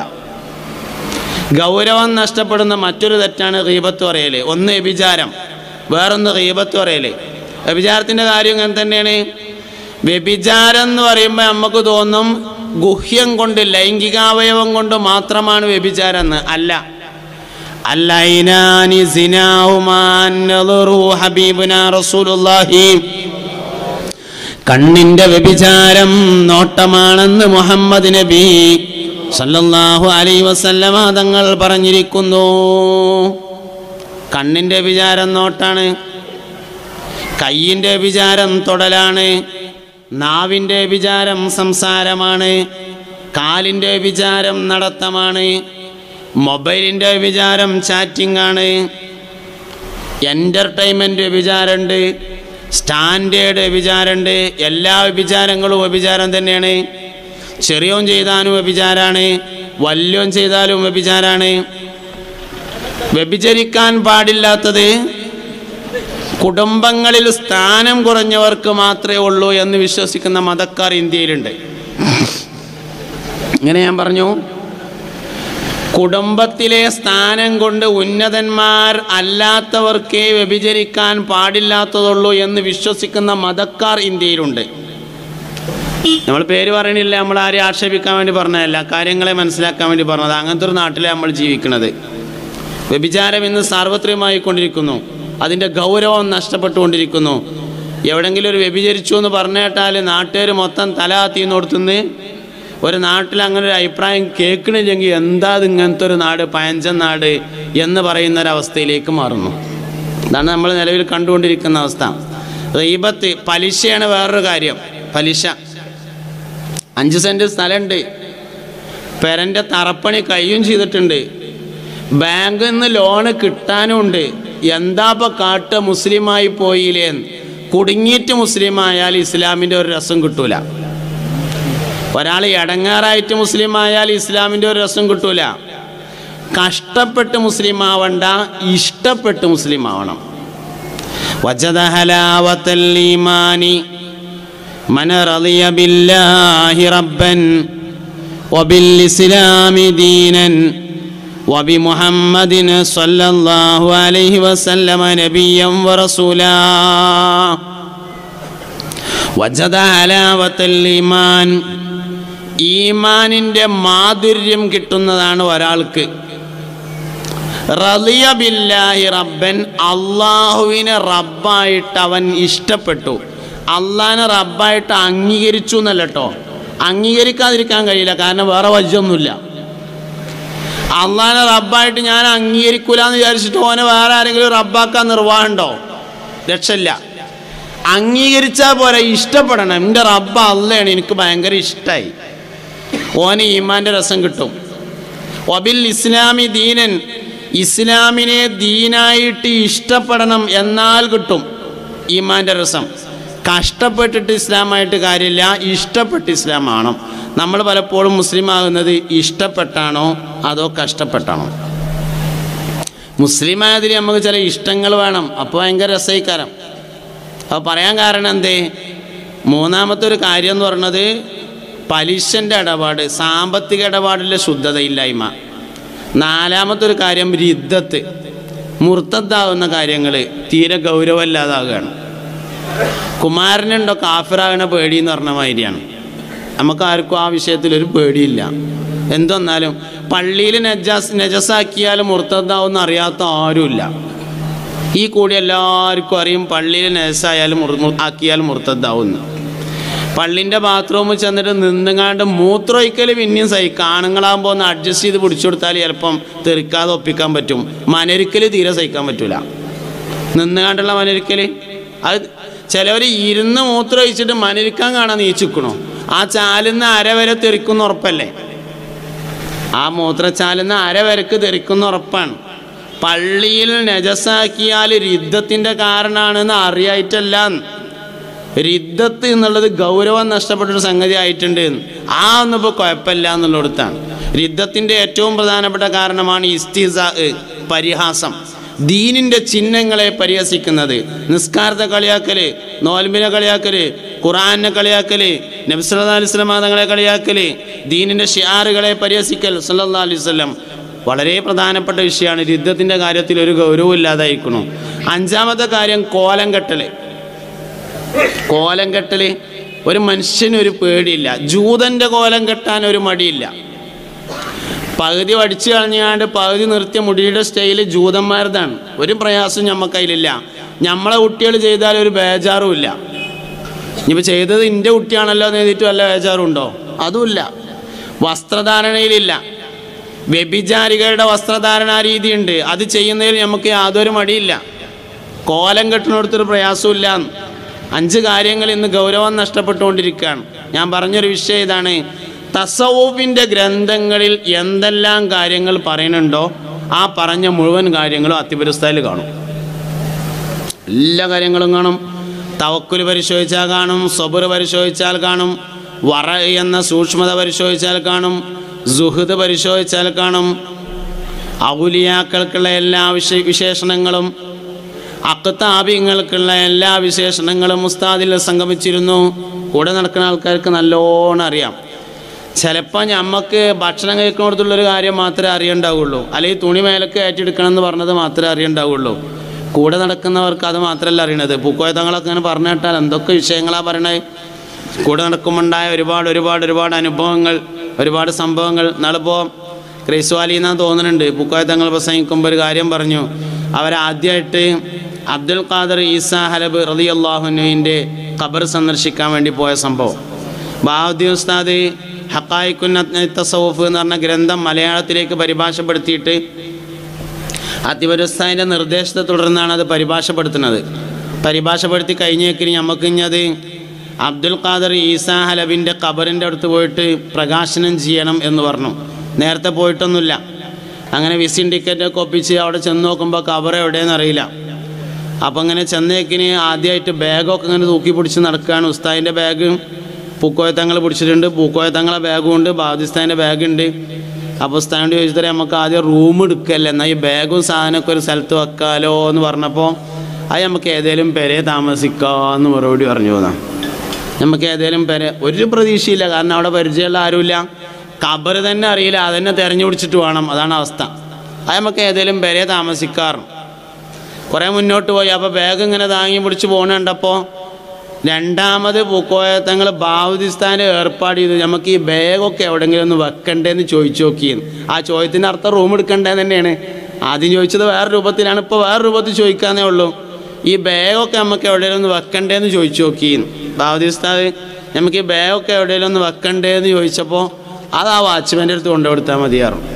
ഗൗരവം നഷ്ടപ്പെടുന്ന മറ്റൊരു തെറ്റാണ് റീബത്ത് പറയല് ഒന്ന് വ്യഭിചാരം വേറൊന്ന് റീബത്ത് പറയല് വ്യഭിചാരത്തിൻ്റെ കാര്യം ഇങ്ങനെ തന്നെയാണ് വ്യഭിചാരം എന്ന് പറയുമ്പോൾ നമുക്ക് തോന്നും ഗുഹ്യം കൊണ്ട് ലൈംഗികാവയവം കൊണ്ട് മാത്രമാണ് വ്യഭിചാരം എന്ന് അല്ല അല്ലൈനാനി സിനാഹുമാൻ നദറു ഹബീബുനാ റസൂലുള്ളാഹി കണ്ണിന്റെ വ്യഭിചാരം നോട്ടമാണെന്ന് മുഹമ്മദ് നബി സല്ലല്ലാഹു അലൈ വസല്ലമ തങ്ങൾ പറഞ്ഞിരിക്കുന്നു കണ്ണിന്റെ വിചാരം നോട്ടാണ് കയ്യിൻ്റെ വിചാരം തൊടലാണ് നാവിൻ്റെ വിചാരം സംസാരമാണ് കാലിൻ്റെ വിചാരം നടത്തമാണ് മൊബൈലിൻ്റെ വിചാരം ചാറ്റിംഗ് ആണ് എൻ്റർടൈൻമെൻറ്റ് വിചാരമുണ്ട് സ്റ്റാൻഡേർഡ് വിചാരമുണ്ട് എല്ലാ വിചാരങ്ങളും വ്യഭിചാരം തന്നെയാണ് ചെറിയോൻ ചെയ്താലും വ്യഭിചാരാണ് വല്യോൻ ചെയ്താലും വ്യഭിചാരാണ് വ്യഭിചരിക്കാൻ പാടില്ലാത്തത് കുടുംബങ്ങളിൽ സ്ഥാനം കുറഞ്ഞവർക്ക് മാത്രമേ ഉള്ളൂ എന്ന് വിശ്വസിക്കുന്ന മതക്കാർ ഇന്ത്യയിലുണ്ട് ഇങ്ങനെ ഞാൻ പറഞ്ഞു കുടുംബത്തിലെ സ്ഥാനം കൊണ്ട് ഉന്നതന്മാർ അല്ലാത്തവർക്കേ വ്യഭിചരിക്കാൻ പാടില്ലാത്തതുള്ളൂ എന്ന് വിശ്വസിക്കുന്ന മതക്കാർ ഇന്ത്യയിലുണ്ട് നമ്മൾ പേര് പറയണില്ല നമ്മൾ ആരെയും ആക്ഷേപിക്കാൻ വേണ്ടി പറഞ്ഞതല്ല കാര്യങ്ങളെ മനസ്സിലാക്കാൻ വേണ്ടി പറഞ്ഞത് അങ്ങനത്തെ ഒരു നാട്ടിലെ നമ്മൾ ജീവിക്കുന്നത് വ്യഭിചാരം ഇന്ന് സാർവത്രികമായി കൊണ്ടിരിക്കുന്നു അതിൻ്റെ ഗൗരവം നഷ്ടപ്പെട്ടുകൊണ്ടിരിക്കുന്നു എവിടെങ്കിലും ഒരു വ്യഭിചരിച്ചു എന്ന് പറഞ്ഞേട്ടാൽ നാട്ടുകാർ മൊത്തം തല തീന്നോടത്തുനിന്ന് ഒരു നാട്ടിൽ അങ്ങനെ ഒരു അഭിപ്രായം കേൾക്കണില്ലെങ്കിൽ എന്താ ഇത് ഇങ്ങനത്തെ ഒരു നാട് പയഞ്ചൻ നാട് എന്ന് പറയുന്ന ഒരവസ്ഥയിലേക്ക് മാറുന്നു ഇതാണ് നമ്മൾ നിലവിൽ കണ്ടുകൊണ്ടിരിക്കുന്ന അവസ്ഥ റീബത്ത് പലിശയാണ് വേറൊരു കാര്യം പലിശ അഞ്ച് സെൻറ്റ് സ്ഥലമുണ്ട് പെരൻ്റെ തറപ്പണി കയ്യും ചെയ്തിട്ടുണ്ട് ബാങ്കിൽ നിന്ന് ലോണ് കിട്ടാനുണ്ട് എന്താ ഇപ്പം കാട്ട മുസ്ലിമായി പോയില്ലേ കുടുങ്ങിയിട്ട് മുസ്ലിമായാൽ ഇസ്ലാമിൻ്റെ ഒരു രസം കിട്ടൂല ഒരാൾ ഇടങ്ങാറായിട്ട് മുസ്ലിം ആയാൽ ഇസ്ലാമിൻ്റെ ഒരു രസം കിട്ടൂല കഷ്ടപ്പെട്ട് മുസ്ലിം ആവണ്ട ഇഷ്ടപ്പെട്ട് മുസ്ലിം ആവണം വജദ ഹലാവത്തൽ ഈമാനി من رضي بالله ربا وبالإسلام دينا وبمحمد صلى الله عليه وسلم نبيا ورسولا വജദ ഹലാവത്തൽ ഈമാൻ ഈമാനിൻ്റെ മാധുര്യം കിട്ടുന്നതാണ് ഒരാൾക്ക് റളിയ ബില്ലാഹി റബ്ബൻ അള്ളാഹുവിനെ റബ്ബായിട്ട് അവൻ ഇഷ്ടപ്പെട്ടു അള്ളാഹിനെ റബ്ബായിട്ട് അംഗീകരിച്ചു എന്നല്ല കേട്ടോ അംഗീകരിക്കാതിരിക്കാൻ കഴിയില്ല കാരണം വേറെ വജ്ജൊന്നുമില്ല അള്ളാഹിനെ റബ്ബായിട്ട് ഞാൻ അംഗീകരിക്കൂല എന്ന് വിചാരിച്ചിട്ട് ഓനെ വേറെ ആരെങ്കിലും റബ്ബാക്കാൻ നിർവാഹമുണ്ടോ രക്ഷയില്ല അംഗീകരിച്ചാൽ പോരെ ഇഷ്ടപ്പെടണം എൻ്റെ റബ്ബ അള്ളയാണ് എനിക്ക് ഭയങ്കര ഇഷ്ടമായി ഓന് ഈമാൻ്റെ രസം കിട്ടും ഒബിൽ ഇസ്ലാമി ദീനൻ ഇസ്ലാമിനെ ദീനായിട്ട് ഇഷ്ടപ്പെടണം എന്നാൽ കിട്ടും ഈമാൻ്റെ രസം കഷ്ടപ്പെട്ടിട്ട് ഇസ്ലാമായിട്ട് കാര്യമില്ല ഇഷ്ടപ്പെട്ട് ഇസ്ലാം ആവണം നമ്മൾ പലപ്പോഴും മുസ്ലിം ആകുന്നത് ഇഷ്ടപ്പെട്ടാണോ അതോ കഷ്ടപ്പെട്ടാണോ മുസ്ലിം ആയതിൽ നമുക്ക് ചില ഇഷ്ടങ്ങൾ വേണം അപ്പോൾ ഭയങ്കര രസയിക്കാരം അപ്പോൾ പറയാൻ കാരണം എന്തേ മൂന്നാമത്തെ ഒരു കാര്യം എന്ന് പറയുന്നത് പലിശൻ്റെ ഇടപാട് സാമ്പത്തിക ഇടപാടിലെ ശുദ്ധതയില്ലായ്മ നാലാമത്തെ ഒരു കാര്യം രിദ്ധത്ത് മുർത്തദ്ദാവുന്ന കാര്യങ്ങൾ തീരെ ഗൗരവമില്ലാതാകുകയാണ് കുമാരനുണ്ടോ കാഫിറാകണ പേടി എന്ന് പറഞ്ഞ മാതിരിയാണ് നമുക്ക് ആർക്കും ആ വിഷയത്തിൽ ഒരു പേടിയില്ല എന്തെന്നാലും പള്ളിയിൽ നജാസ് നജസാക്കിയാലും മുർത്തദ്ദാവെന്ന് അറിയാത്ത ആരുമില്ല ഈ കൂടി എല്ലാവർക്കും അറിയും പള്ളിയിൽ നജസായാലും മുർ- മുർ- ആക്കിയാലും മുർത്തദ്ദാവുന്നു പള്ളിൻ്റെ ബാത്റൂമിൽ ചെന്നിട്ട് നിന്നുങ്ങാണ്ട് മൂത്രമൊഴിക്കൽ പിന്നെയും സഹിക്കാം ആണുങ്ങളാകുമ്പോൾ ഒന്ന് അഡ്ജസ്റ്റ് ചെയ്ത് പിടിച്ചു കൊടുത്താൽ ചിലപ്പം തെറിക്കാതെ ഒപ്പിക്കാൻ പറ്റും മനരിക്കൽ തീരെ സഹിക്കാൻ പറ്റൂല നിന്നുകാണ്ടുള്ള മനരിക്കൽ അത് ചിലവർ ഇരുന്ന് മൂത്രം ഒഴിച്ചിട്ട് മനരിക്കാൻ കാണാൻ നീച്ചിക്കണോ ആ ചാലിന്ന് അര വരെ തെറിക്കുന്ന ഉറപ്പല്ലേ ആ മൂത്രച്ചാലിന്ന് അര വരക്ക് തെറിക്കുന്ന ഉറപ്പാണ് പള്ളിയിൽ നജസാക്കിയാൽ രിദ്ധത്തിൻ്റെ കാരണമാണെന്ന് അറിയായിട്ടല്ല രിദ്ധത്ത് എന്നുള്ളത് ഗൗരവം നഷ്ടപ്പെട്ടൊരു സംഗതി ആയിട്ടുണ്ട് ആ ഒന്നും ഇപ്പോൾ കുഴപ്പമില്ല എന്നുള്ളിടത്താണ് രിദ്ധത്തിൻ്റെ ഏറ്റവും പ്രധാനപ്പെട്ട കാരണമാണ് ഇസ്തിസ പരിഹാസം ദീനിൻ്റെ ചിഹ്നങ്ങളെ പരിഹസിക്കുന്നത് നിസ്കാരത്തെ കളിയാക്കല് നോൽബിനെ കളിയാക്കല് ഖുറാനെ കളിയാക്കല് നബ്സല്ലാ അലിസ്ലാം മതങ്ങളെ കളിയാക്കല് ദീനിൻ്റെ ഷിയാറുകളെ പരിഹസിക്കൽ സല്ലാ അലൈവല്ലം വളരെ പ്രധാനപ്പെട്ട വിഷയമാണ് യുദ്ധത്തിൻ്റെ കാര്യത്തിൽ ഒരു ഗൗരവം ഇല്ലാതായിരിക്കണു അഞ്ചാമത്തെ കാര്യം കോലം കെട്ടല് കോലം കെട്ടല് ഒരു മനുഷ്യന് ഒരു പേടിയില്ല ജൂതന്റെ കോലം കെട്ടാൻ ഒരു മടിയില്ല പകുതി വടിച്ചു കളഞ്ഞാണ്ട് പകുതി നിർത്തിയ മുടിയുടെ സ്റ്റൈല് ജൂതന്മാരതാണ് ഒരു പ്രയാസം ഞമ്മക്കതിലില്ല നമ്മളെ കുട്ടികൾ ചെയ്താൽ ഒരു ബേജാറും ഇല്ല ഇനിയിപ്പോൾ ചെയ്തത് എൻ്റെ കുട്ടിയാണല്ലോ എന്ന് എഴുതിയിട്ട് വല്ല ബേജാറും ഉണ്ടോ അതുമില്ല വസ്ത്രധാരണയിലില്ല വ്യഭിചാരികളുടെ വസ്ത്രധാരണ രീതിയുണ്ട് അത് ചെയ്യുന്നതിൽ നമുക്ക് യാതൊരു മടിയില്ല കോലം കെട്ടിനടുത്തൊരു പ്രയാസമില്ല അഞ്ച് കാര്യങ്ങൾ ഇന്ന് ഗൗരവം നഷ്ടപ്പെട്ടുകൊണ്ടിരിക്കുകയാണ് ഞാൻ പറഞ്ഞൊരു വിഷയം ഇതാണ് തസവൂഫിൻ്റെ ഗ്രന്ഥങ്ങളിൽ എന്തെല്ലാം കാര്യങ്ങൾ പറയുന്നുണ്ടോ ആ പറഞ്ഞ മുഴുവൻ കാര്യങ്ങളും അത്തിപുരസ്ഥായിൽ കാണും എല്ലാ കാര്യങ്ങളും കാണും തവക്കുൽ പരിശോധിച്ചാൽ കാണും സബുർ പരിശോധിച്ചാൽ കാണും വറ എന്ന സൂക്ഷ്മത പരിശോധിച്ചാൽ കാണും സുഹൃത് പരിശോധിച്ചാൽ കാണും ഔലിയാക്കൾക്കുള്ള എല്ലാ വിശ വിശേഷണങ്ങളും അക്കത്താബിങ്ങൾക്കുള്ള എല്ലാ വിശേഷണങ്ങളും ഉസ്താദിൽ സംഗമിച്ചിരുന്നു കൂടെ നടക്കുന്ന ആൾക്കാർക്ക് നല്ലോണം അറിയാം ചിലപ്പോൾ നമുക്ക് ഭക്ഷണം കഴിക്കുന്നിടത്തുള്ളൊരു കാര്യം മാത്രമേ അറിയണ്ടാവുള്ളൂ അല്ലെങ്കിൽ തുണി മേലക്ക് ഏറ്റെടുക്കണം എന്ന് പറഞ്ഞത് മാത്രമേ അറിയണ്ടാവുള്ളൂ കൂടെ നടക്കുന്നവർക്ക് അത് മാത്രമല്ല അറിയണത് പൂക്കോയത്തങ്ങളൊക്കെ അങ്ങനെ പറഞ്ഞു കേട്ടാൽ എന്തൊക്കെ വിഷയങ്ങളാണ് പറയണത് കൂടെ നടക്കുമ്പോണ്ടായ ഒരുപാട് ഒരുപാട് ഒരുപാട് അനുഭവങ്ങൾ ഒരുപാട് സംഭവങ്ങൾ നാളിപ്പോൾ ക്രൈസ്വാലി എന്നാ തോന്നുന്നുണ്ട് പൂക്കോയത്തങ്ങൾ പ്രസംഗിക്കുമ്പോൾ ഒരു കാര്യം പറഞ്ഞു അവരാദ്യമായിട്ട് അബ്ദുൽ ഖാദർ ഈസ ഹലബ് റലി അള്ളാഹുനുവിൻ്റെ ഖബർ സന്ദർശിക്കാൻ വേണ്ടി പോയ സംഭവം ബാഹുദ്ദീൻ ഉസ്താദ് ഹക്കായിക്കുൻ തസവുഫ് എന്ന് പറഞ്ഞ ഗ്രന്ഥം മലയാളത്തിലേക്ക് പരിഭാഷപ്പെടുത്തിയിട്ട് അതിപുരസ്ഥാൻ്റെ നിർദ്ദേശത്തെ തുടർന്നാണ് അത് പരിഭാഷപ്പെടുത്തുന്നത് പരിഭാഷപ്പെടുത്തി കഴിഞ്ഞേക്കിന് നമുക്ക് ഇനി അത് അബ്ദുൽ ഖാദർ ഈസ ഹലബിൻ്റെ ഖബറിൻ്റെ അടുത്ത് പോയിട്ട് പ്രകാശനം ചെയ്യണം എന്ന് പറഞ്ഞു നേരത്തെ പോയിട്ടൊന്നുമില്ല അങ്ങനെ വിസിൻ ടിക്കറ്റൊക്കെ ഒപ്പിച്ച് അവിടെ ചെന്ന് നോക്കുമ്പോൾ ഖബർ എവിടെയെന്ന് അറിയില്ല അപ്പോൾ അങ്ങനെ ചെന്നേക്കിന് ആദ്യമായിട്ട് ബാഗൊക്കെ ഇങ്ങനെ തൂക്കി പിടിച്ച് നടക്കുകയാണ് ഉസ്താദിൻ്റെ ബാഗ് പൂക്കോയത്തങ്ങൾ പിടിച്ചിട്ടുണ്ട് പൂക്കോയത്തങ്ങളെ ബാഗും ഉണ്ട് ബാദിസ്ഥാൻ്റെ ബാഗുണ്ട് അപ്പോൾ ഉസ്താദിനോട് ചോദിച്ചിട്ട് നമുക്ക് ആദ്യം റൂം എടുക്കല്ലേ എന്നാൽ ഈ ബാഗും സാധനമൊക്കെ ഒരു സ്ഥലത്ത് വെക്കാലോ എന്ന് പറഞ്ഞപ്പോൾ അത് നമുക്ക് ഏതേലും പെരെ താമസിക്കാമെന്ന് മറുപടി പറഞ്ഞു പോന്നാ നമുക്ക് ഏതേലും പെരെ ഒരു പ്രതീക്ഷയില്ല കാരണം അവിടെ പരിചയമുള്ള ആരുമില്ല ഖബർ തന്നെ അറിയില്ല അതന്നെ തിരഞ്ഞു പിടിച്ചിട്ട് വേണം അതാണ് അവസ്ഥ അത് നമുക്ക് ഏതേലും പെരെ താമസിക്കാറുണ്ട് കുറേ മുന്നോട്ട് പോയി അപ്പോൾ ബാഗ് ഇങ്ങനെ താങ്ങി പിടിച്ച് പോകണ കണ്ടപ്പോൾ രണ്ടാമത് പൂക്കോയത്തങ്ങൾ ബാവുദിസ്ഥാനെ ഏർപ്പാട് ചെയ്ത് നമുക്ക് ഈ ബാഗൊക്കെ എവിടെയെങ്കിലും ഒന്ന് വെക്കണ്ടേന്ന് ചോദിച്ചു നോക്കിയെന്ന് ആ ചോദ്യത്തിൻ്റെ അർത്ഥം റൂം എടുക്കണ്ടേന്ന് തന്നെയാണ് ആദ്യം ചോദിച്ചത് വേറെ രൂപത്തിലാണ് ഇപ്പോൾ വേറെ രൂപത്തിൽ ചോദിക്കാന്നേ ഉള്ളൂ ഈ ബാഗൊക്കെ നമുക്ക് എവിടെയെങ്കിലും ഒന്ന് വെക്കണ്ടേന്ന് ചോദിച്ചു നോക്കിയെന്ന് ബാവുദിസ്ഥാൻ നമുക്ക് ഈ ബാഗൊക്കെ എവിടെയെങ്കിലും ഒന്ന് വെക്കണ്ടേന്ന് ചോദിച്ചപ്പോൾ അത് ആ വാച്ച്മാൻ്റെ അടുത്ത് കൊണ്ടുകൊടുത്താൽ മതിയാറും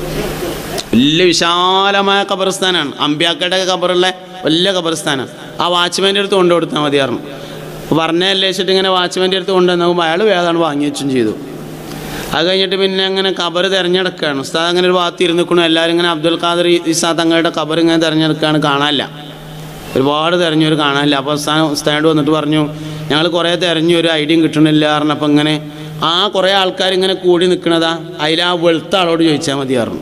വലിയ വിശാലമായ ഖബർസ്ഥാനാണ് അമ്പ്യാക്കളുടെ ഖബറുള്ള വലിയ ഖബർസ്ഥാനാണ് ആ വാച്ച്മാൻ്റെ അടുത്ത് കൊണ്ടു കൊടുത്താൽ മതിയായിരുന്നു അപ്പോൾ പറഞ്ഞല്ലേ വെച്ചിട്ട് ഇങ്ങനെ വാച്ച്മാൻ്റെ അടുത്ത് കൊണ്ടുവന്ന് നോക്കുമ്പോൾ അയാൾ വേദാണ് വാങ്ങി വെച്ചും ചെയ്തു അത് കഴിഞ്ഞിട്ട് പിന്നെ അങ്ങനെ ഖബർ തിരഞ്ഞെടുക്കുകയാണ് ഉസ്താദ് അങ്ങനെ ഒരു ഭാഗത്ത് ഇരുന്നിക്കണു എല്ലാവരും ഇങ്ങനെ അബ്ദുൽ ഖാദർ ഇസാ തങ്ങളുടെ ഖബർ ഇങ്ങനെ തിരഞ്ഞെടുക്കുകയാണ് കാണാനില്ല ഒരുപാട് തിരഞ്ഞു ഒരു കാണാനില്ല അപ്പോൾ ഉസ്താദ് ഉസ്താദോട് വന്നിട്ട് പറഞ്ഞു ഞങ്ങൾ കുറേ തിരഞ്ഞു ഒരു ഐഡിയയും കിട്ടണില്ല പറഞ്ഞപ്പോൾ ഇങ്ങനെ ആ കുറേ ആൾക്കാർ ഇങ്ങനെ കൂടി നിൽക്കണതാ അതിൽ ആ വെളുത്ത ആളോട് ചോദിച്ചാൽ മതിയായിരുന്നു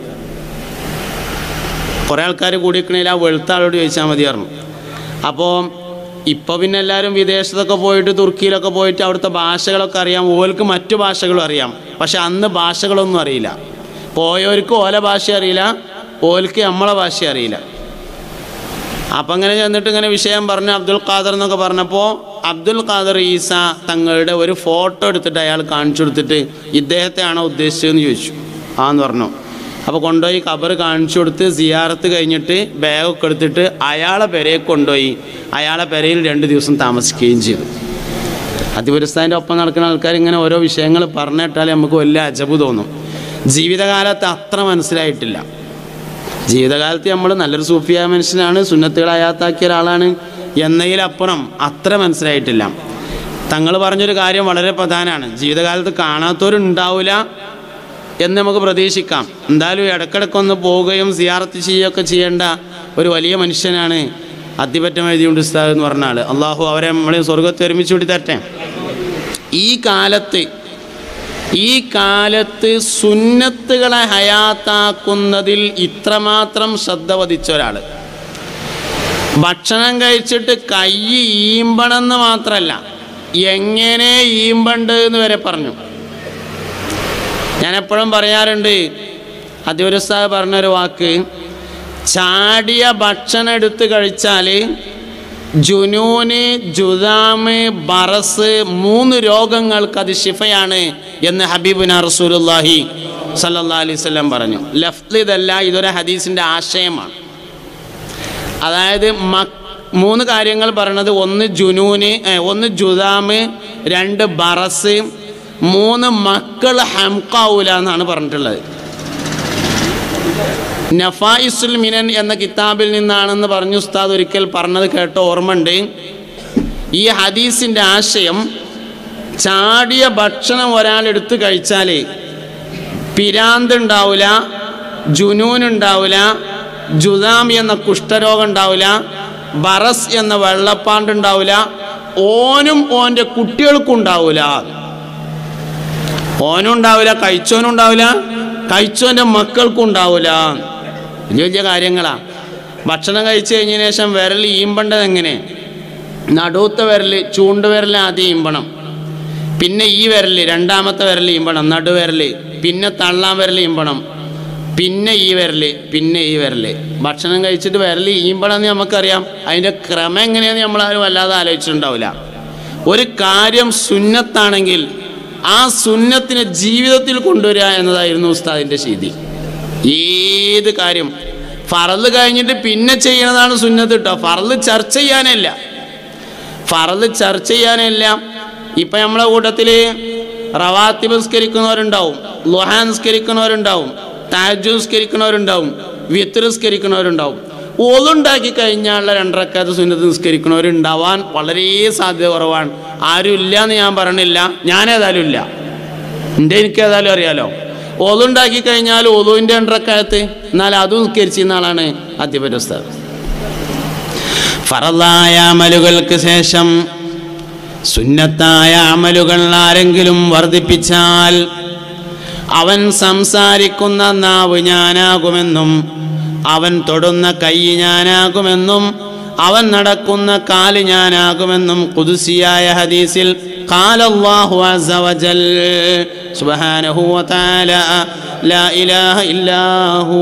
കുറേ ആൾക്കാർ കൂടി നിൽക്കണേൽ ആ വെളുത്ത ആളോട് ചോദിച്ചാൽ മതിയായിരുന്നു അപ്പോൾ ഇപ്പോൾ പിന്നെ എല്ലാവരും വിദേശത്തൊക്കെ പോയിട്ട് തുർക്കിയിലൊക്കെ പോയിട്ട് അവിടുത്തെ ഭാഷകളൊക്കെ അറിയാം ഓൽക്ക് മറ്റു ഭാഷകളും അറിയാം പക്ഷെ അന്ന് ഭാഷകളൊന്നും അറിയില്ല പോയവർക്ക് ഓല ഭാഷ അറിയില്ല ഓൽക്ക് നമ്മളെ ഭാഷ അറിയില്ല അപ്പം അങ്ങനെ ചെന്നിട്ട് ഇങ്ങനെ വിഷയം പറഞ്ഞു അബ്ദുൽ ഖാദർ എന്നൊക്കെ പറഞ്ഞപ്പോൾ അബ്ദുൽ ഖാദർ ഈസ തങ്ങളുടെ ഒരു ഫോട്ടോ എടുത്തിട്ട് അയാൾ കാണിച്ചു കൊടുത്തിട്ട് ഇദ്ദേഹത്തെയാണോ ഉദ്ദേശിച്ചതെന്ന് ചോദിച്ചു ആന്ന് പറഞ്ഞു അപ്പോൾ കൊണ്ടുപോയി ഖബർ കാണിച്ചു കൊടുത്ത് സിയാറത്ത് കഴിഞ്ഞിട്ട് ബാഗൊക്കെ എടുത്തിട്ട് അയാളെ പെരയെ കൊണ്ടുപോയി അയാളെ പെരയിൽ രണ്ട് ദിവസം താമസിക്കുകയും ചെയ്തു അതിപുരസ്ഥാൻ്റെ ഒപ്പം നടക്കുന്ന ആൾക്കാർ ഇങ്ങനെ ഓരോ വിഷയങ്ങൾ പറഞ്ഞിട്ടാൽ നമുക്ക് വലിയ അജബ് തോന്നും ജീവിതകാലത്ത് അത്ര മനസ്സിലായിട്ടില്ല ജീവിതകാലത്ത് നമ്മൾ നല്ലൊരു സൂഫിയ മനുഷ്യനാണ് സുന്നത്തുകൾ അയാത്താക്കിയ ഒരാളാണ് എന്നതിലപ്പുറം അത്ര മനസ്സിലായിട്ടില്ല തങ്ങൾ പറഞ്ഞൊരു കാര്യം വളരെ പ്രധാനമാണ് ജീവിതകാലത്ത് കാണാത്തവരുണ്ടാവില്ല എന്ന് നമുക്ക് പ്രതീക്ഷിക്കാം എന്തായാലും ഇടക്കിടക്കൊന്ന് പോവുകയും സിയാറത്ത് ചെയ്യുകയൊക്കെ ചെയ്യേണ്ട ഒരു വലിയ മനുഷ്യനാണ് അത്തിപ്പറ്റം എഴുതിയുണ്ട് ഉസ്താദ് എന്ന് പറഞ്ഞ ആൾ അള്ളാഹു അവരെ നമ്മളെ സ്വർഗത്തെ ഒരുമിച്ച് കൂടി തരട്ടെ ഈ കാലത്ത് ഈ കാലത്ത് സുന്നത്തുകളെ ഹയാത്താക്കുന്നതിൽ ഇത്രമാത്രം ശ്രദ്ധ പതിച്ച ഒരാൾ ഭക്ഷണം കഴിച്ചിട്ട് കൈ ഈമ്പണമെന്ന് മാത്രമല്ല എങ്ങനെ ഈമ്പണ്ട് എന്ന് വരെ പറഞ്ഞു ഞാൻ എപ്പോഴും പറയാറുണ്ട് അതിപുരസ്ഥാവ് പറഞ്ഞൊരു വാക്ക് ചാടിയ ഭക്ഷണം എടുത്ത് കഴിച്ചാൽ ജുനൂന് ജുദാമ് ബറസ് മൂന്ന് രോഗങ്ങൾക്ക് അത് ശിഫയാണ് എന്ന് ഹബീബുന റസൂലുല്ലാഹി സല്ലല്ലാ അലൈഹി വസല്ലം പറഞ്ഞു ലഫ്ത് ഇതല്ല ഇതൊരു ഹദീസിൻ്റെ ആശയമാണ് അതായത് മക് മൂന്ന് കാര്യങ്ങൾ പറയണത് ഒന്ന് ജുനൂന് ഏ, ഒന്ന് ജുദാമ് രണ്ട് ബറസ് മൂന്ന് മക്കൾ ഹംകാവൂല എന്നാണ് പറഞ്ഞിട്ടുള്ളത് നഫായിസുൽ മിനൻ എന്ന കിതാബിൽ നിന്നാണെന്ന് പറഞ്ഞു ഉസ്താദ് ഒരിക്കൽ പറഞ്ഞത് കേട്ട ഓർമ്മയുണ്ട് ഈ ഹദീസിൻ്റെ ആശയം ചാടിയ ഭക്ഷണം ഒരാൾ എടുത്ത് കഴിച്ചാൽ പിരാന്ത് ഉണ്ടാവില്ല ജുനൂൻ ഉണ്ടാവില്ല ജുദാം എന്ന കുഷ്ഠരോഗം ഉണ്ടാവില്ല ബറസ് എന്ന വെള്ളപ്പാണ്ട് ഉണ്ടാവില്ല ഓനും ഓൻ്റെ കുട്ടികൾക്കും ഉണ്ടാവില്ല ഓനും ഉണ്ടാവില്ല കഴിച്ചോനും ഉണ്ടാവില്ല കഴിച്ചോൻ്റെ മക്കൾക്കും ഉണ്ടാവില്ല വലിയ വലിയ കാര്യങ്ങളാ ഭക്ഷണം കഴിച്ചു കഴിഞ്ഞതിന് ശേഷം വിരൽ ഈമ്പണ്ടത് എങ്ങനെ നടുവത്ത വിരൽ ചൂണ്ട് വിരൽ ആദ്യം ഈമ്പണം പിന്നെ ഈ വിരൽ രണ്ടാമത്തെ വിരൽ ഈമ്പണം നടുവിരൽ പിന്നെ തള്ളാൻ വിരൽ ഈമ്പണം പിന്നെ ഈ വിരൽ പിന്നെ ഈ വിരൽ ഭക്ഷണം കഴിച്ചിട്ട് വിരൽ ഈമ്പണം എന്ന് നമുക്കറിയാം അതിൻ്റെ ക്രമം എങ്ങനെയാണെന്ന് നമ്മളാരും വല്ലാതെ ആലോചിച്ചിട്ടുണ്ടാവില്ല ഒരു കാര്യം സുന്നത്താണെങ്കിൽ ആ സുന്നത്തിനെ ജീവിതത്തിൽ കൊണ്ടുവരിക എന്നതായിരുന്നു ഉസ്താദിൻ്റെ ശീതി ഏത് കാര്യം ഫറല് കഴിഞ്ഞിട്ട് പിന്നെ ചെയ്യണതാണ് സുന്നത്ത് കേട്ടോ ഫറല് ചർച്ച ചെയ്യാനല്ല ഫറല് ചർച്ച ചെയ്യാനല്ല ഇപ്പം നമ്മളെ കൂട്ടത്തിൽ റവാത്തിബ് നിസ്കരിക്കുന്നവരുണ്ടാവും ലുഹാ നിസ്കരിക്കുന്നവരുണ്ടാവും താജു നിസ്കരിക്കുന്നവരുണ്ടാവും വിത്ത് നിസ്കരിക്കുന്നവരുണ്ടാവും ഒതുണ്ടാക്കി കഴിഞ്ഞാലുള്ള രണ്ടരക്കാത്ത സുന്നത്ത് നിസ്കരിക്കുന്നവരുണ്ടാവാൻ വളരെ സാധ്യത കുറവാണ് ആരും ഇല്ല എന്ന് ഞാൻ പറഞ്ഞില്ല ഞാൻ ഏതായാലും ഇല്ല എൻ്റെ എനിക്ക് ഏതായാലും അറിയാലോ ഒതുണ്ടാക്കി കഴിഞ്ഞാൽ ഒതുവിൻ്റെ രണ്ടരക്കാലത്ത് എന്നാൽ അതും നിസ്കരിച്ചിരുന്ന ആളാണ് അധ്യപരസ്താവ് ഫറലായ അമലുകൾക്ക് ശേഷം സുന്നത്തായ അമലുകൾ ആരെങ്കിലും വർദ്ധിപ്പിച്ചാൽ അവൻ സംസാരിക്കുന്ന നാവ് ഞാനാകുമെന്നും അവൻ തൊടുന്ന കൈ ഞാനാകുമെന്നും അവൻ നടക്കുന്ന കാല് ഞാനാകുമെന്നും കുതുസിയായ ഹദീസിൽ ഖാലല്ലാഹു അസ്സ വജൽ സുബ്ഹാനഹു വതആല ലാ ഇലാഹ ഇല്ലാഹു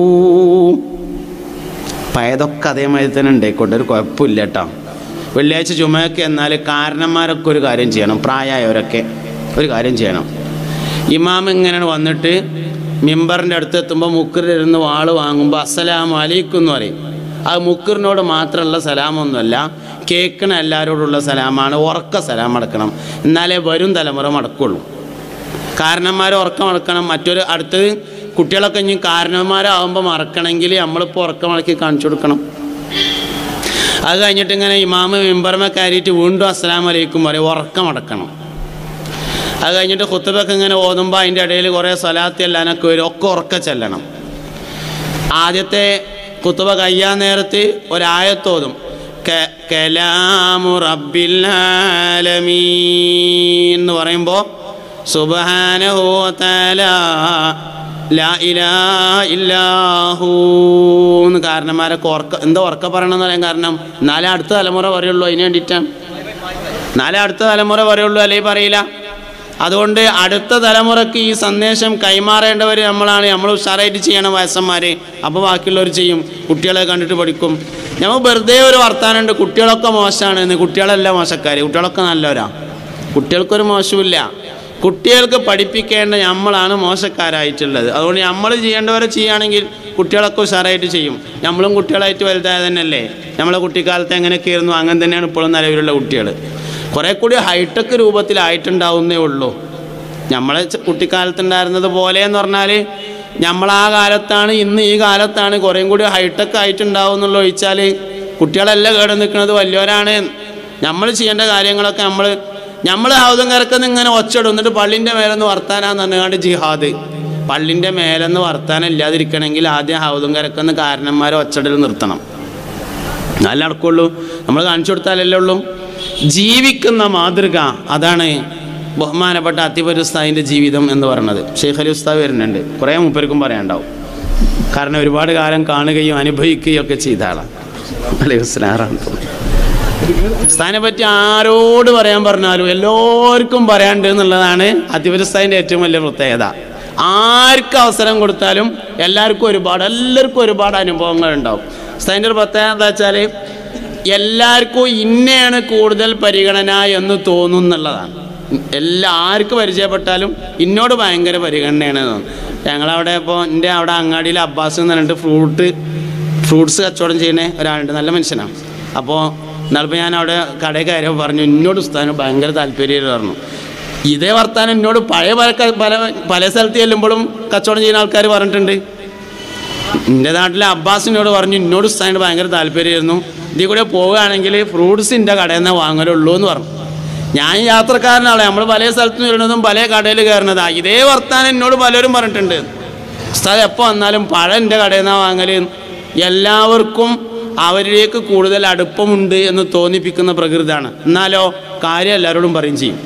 പയതൊക്കെ അതേമാതിരി തന്നെ ഉണ്ടായിക്കോട്ടെ ഒരു കുഴപ്പമില്ല കേട്ടോ വെള്ളിയാഴ്ച ചുമയൊക്കെ എന്നാൽ കാരണന്മാരൊക്കെ ഒരു കാര്യം ചെയ്യണം പ്രായമായവരൊക്കെ ഒരു കാര്യം ചെയ്യണം ഇമാം ഇങ്ങനെ വന്നിട്ട് മിമ്പറിൻ്റെ അടുത്ത് എത്തുമ്പോൾ മുക്കറിലിരുന്ന് വാള് വാങ്ങുമ്പോൾ അസ്സലാം അലൈക്കും എന്ന് പറയും അത് മുക്കറിനോട് മാത്രമുള്ള സലാമൊന്നുമല്ല കേൾക്കണ എല്ലാവരോടുള്ള സലാമാണ് ഉറക്ക സലാം അടക്കണം എന്നാലേ വരും തലമുറ മടക്കുള്ളൂ കാരണന്മാർ ഉറക്കം മടക്കണം മറ്റൊരു അടുത്തത് കുട്ടികളൊക്കെ ഇനി കാരണന്മാരാകുമ്പോൾ മറക്കണമെങ്കിൽ നമ്മളിപ്പോൾ ഉറക്കം മടക്കി കാണിച്ചു കൊടുക്കണം അത് കഴിഞ്ഞിട്ട് ഇങ്ങനെ ഇമാമ് മെമ്പർമ കയറിയിട്ട് വീണ്ടും അസ്സലാം വലൈക്കും പറയും ഉറക്കം അടക്കണം അത് കഴിഞ്ഞിട്ട് കുത്തുബൊക്കെ ഇങ്ങനെ ഓതുമ്പോൾ അതിൻ്റെ ഇടയിൽ കുറേ സ്വലാത്തി എല്ലാനൊക്കെ വരും ഒക്കെ ഉറക്ക ചെല്ലണം ആദ്യത്തെ കുത്തുബ കയ്യാൻ നേരത്ത് ഒരായത്തോതും ക- കലാമു റബ്ബിൽ ആലമീൻ എന്ന് പറയുമ്പോൾ സുബ്ഹാനഹു വതആല ലാ ഇലാഹ ഇല്ലാഹു എന്ന് കാരണന്മാരൊക്കെ ഉറക്ക എന്താ ഉറക്ക പറയണമെന്ന് പറയാൻ കാരണം എന്നാലേ അടുത്ത തലമുറ പറയുള്ളൂ അതിന് വേണ്ടിയിട്ടാണ് എന്നാലേ അടുത്ത തലമുറ പറയുള്ളൂ അല്ലെങ്കിൽ പറയില്ല അതുകൊണ്ട് അടുത്ത തലമുറക്ക് ഈ സന്ദേശം കൈമാറേണ്ടവർ നമ്മളാണ് നമ്മൾ ഉഷാറായിട്ട് ചെയ്യണം വയസ്സന്മാർ അപ്പോൾ ബാക്കിയുള്ളവർ ചെയ്യും കുട്ടികളെ കണ്ടിട്ട് പഠിക്കും നമ്മൾ വെറുതെ ഒരു വർത്താനമുണ്ട് കുട്ടികളൊക്കെ മോശമാണ് എന്ന് കുട്ടികളല്ല മോശക്കാർ കുട്ടികളൊക്കെ നല്ലവരാ കുട്ടികൾക്കൊരു മോശമില്ല കുട്ടികൾക്ക് പഠിപ്പിക്കേണ്ട നമ്മളാണ് മോശക്കാരായിട്ടുള്ളത് അതുകൊണ്ട് നമ്മൾ ചെയ്യേണ്ടവരെ ചെയ്യുകയാണെങ്കിൽ കുട്ടികളൊക്കെ ഉഷാറായിട്ട് ചെയ്യും നമ്മളും കുട്ടികളായിട്ട് വലുതായ തന്നെയല്ലേ നമ്മളെ കുട്ടിക്കാലത്ത് എങ്ങനെയൊക്കെയായിരുന്നു അങ്ങനെ തന്നെയാണ് ഇപ്പോഴും നിലവിലുള്ള കുട്ടികൾ കുറേ കൂടി ഹൈടെക് രൂപത്തിലായിട്ടുണ്ടാവുന്നേ ഉള്ളൂ നമ്മളെ ചെ- കുട്ടിക്കാലത്തുണ്ടായിരുന്നത് പോലെ എന്ന് പറഞ്ഞാൽ നമ്മൾ ആ കാലത്താണ് ഇന്ന് ഈ കാലത്താണ് കുറേയും കൂടി ഹൈടെക് ആയിട്ടുണ്ടാവും എന്നുള്ള ഒഴിച്ചാൽ കുട്ടികളെല്ലാം കേട് നിൽക്കുന്നത് വലിയവരാണ് നമ്മൾ ചെയ്യേണ്ട കാര്യങ്ങളൊക്കെ നമ്മൾ നമ്മൾ ഹൗദം കരക്കുന്ന ഇങ്ങനെ ഒച്ചടും എന്നിട്ട് പള്ളിൻ്റെ മേലെന്ന് വർത്താനാന്ന് പറഞ്ഞാണ്ട് ജിഹാദ് പള്ളിൻ്റെ മേലെന്ന് വർത്താനം ഇല്ലാതിരിക്കണമെങ്കിൽ ആദ്യം ഹൗദം കരക്കുന്ന കാരണന്മാരെ ഒച്ചടൽ നിർത്തണം നല്ല നടക്കുള്ളൂ നമ്മൾ കാണിച്ചു കൊടുത്താലല്ലേ ഉള്ളൂ ജീവിക്കുന്ന മാതൃക അതാണ് ബഹുമാനപ്പെട്ട അത്തിപരി ഉസ്താദിൻ്റെ ജീവിതം എന്ന് പറയുന്നത് ഷെയ്ഖ് അലി ഉസ്താദ് വരുന്നുണ്ട് കുറേ മൂപ്പർക്കും പറയാനുണ്ടാവും കാരണം ഒരുപാട് കാലം കാണുകയും അനുഭവിക്കുകയും ഒക്കെ ചെയ്ത ആളാണ് അലൈഹി വസ്ലാറാണ് ഉസ്താദിനെ പറ്റി ആരോട് പറയാൻ പറഞ്ഞാലും എല്ലാവർക്കും പറയാണ്ട് എന്നുള്ളതാണ് അത്തിപരി ഉസ്താദിൻ്റെ ഏറ്റവും വലിയ പ്രത്യേകത ആർക്ക് അവസരം കൊടുത്താലും എല്ലാവർക്കും ഒരുപാട് എല്ലാവർക്കും ഒരുപാട് അനുഭവങ്ങൾ ഉണ്ടാവും ഉസ്താദിൻ്റെ ഒരു പ്രത്യേകത എന്താ വെച്ചാൽ എല്ലാവർക്കും ഇന്നയാണ് കൂടുതൽ പരിഗണന എന്ന് തോന്നുന്നുള്ളതാണ് എല്ലാ ആർക്ക് പരിചയപ്പെട്ടാലും ഇന്നോട് ഭയങ്കര പരിഗണനയാണ് തോന്നുന്നു ഞങ്ങളവിടെ ഇപ്പോൾ എൻ്റെ അവിടെ അങ്ങാടിയിൽ അബ്ബാസ് എന്ന് പറഞ്ഞിട്ട് ഫ്രൂട്ട് ഫ്രൂട്ട്സ് കച്ചവടം ചെയ്യുന്ന ഒരാളുണ്ട് നല്ല മനുഷ്യനാണ് അപ്പോൾ എന്നാളിപ്പോൾ ഞാൻ അവിടെ കടയിൽ കയറിയപ്പോൾ പറഞ്ഞു എന്നോട് ഉസ്താദിന് ഭയങ്കര താല്പര്യം പറഞ്ഞു ഇതേ വർത്താനം എന്നോട് പഴയ പല ക- പല പല സ്ഥലത്ത് ചെല്ലുമ്പോഴും കച്ചവടം ചെയ്യുന്ന ആൾക്കാർ പറഞ്ഞിട്ടുണ്ട് എൻ്റെ നാട്ടിലെ അബ്ബാസിനോട് പറഞ്ഞു എന്നോട് ഉസ്താദിന് ഭയങ്കര താല്പര്യമായിരുന്നു ഇതിൽ കൂടെ പോവുകയാണെങ്കിൽ ഫ്രൂട്ട്സ് എൻ്റെ കടയിൽ നിന്ന് വാങ്ങലുള്ളൂ എന്ന് പറഞ്ഞു ഞാൻ യാത്രക്കാരനാണ് നമ്മൾ പല സ്ഥലത്ത് നിന്ന് വരുന്നതും പല കടയിൽ കയറുന്നതാ ഇതേ വർത്താനം എന്നോട് പലരും പറഞ്ഞിട്ടുണ്ട് ഉസ്താദ് എപ്പോൾ വന്നാലും പഴം എൻ്റെ കടയിൽ നിന്നാണ് വാങ്ങൽ എല്ലാവർക്കും അവരിലേക്ക് കൂടുതൽ അടുപ്പമുണ്ട് എന്ന് തോന്നിപ്പിക്കുന്ന പ്രകൃതിയാണ് എന്നാലോ കാര്യം എല്ലാവരോടും പറയും ചെയ്യും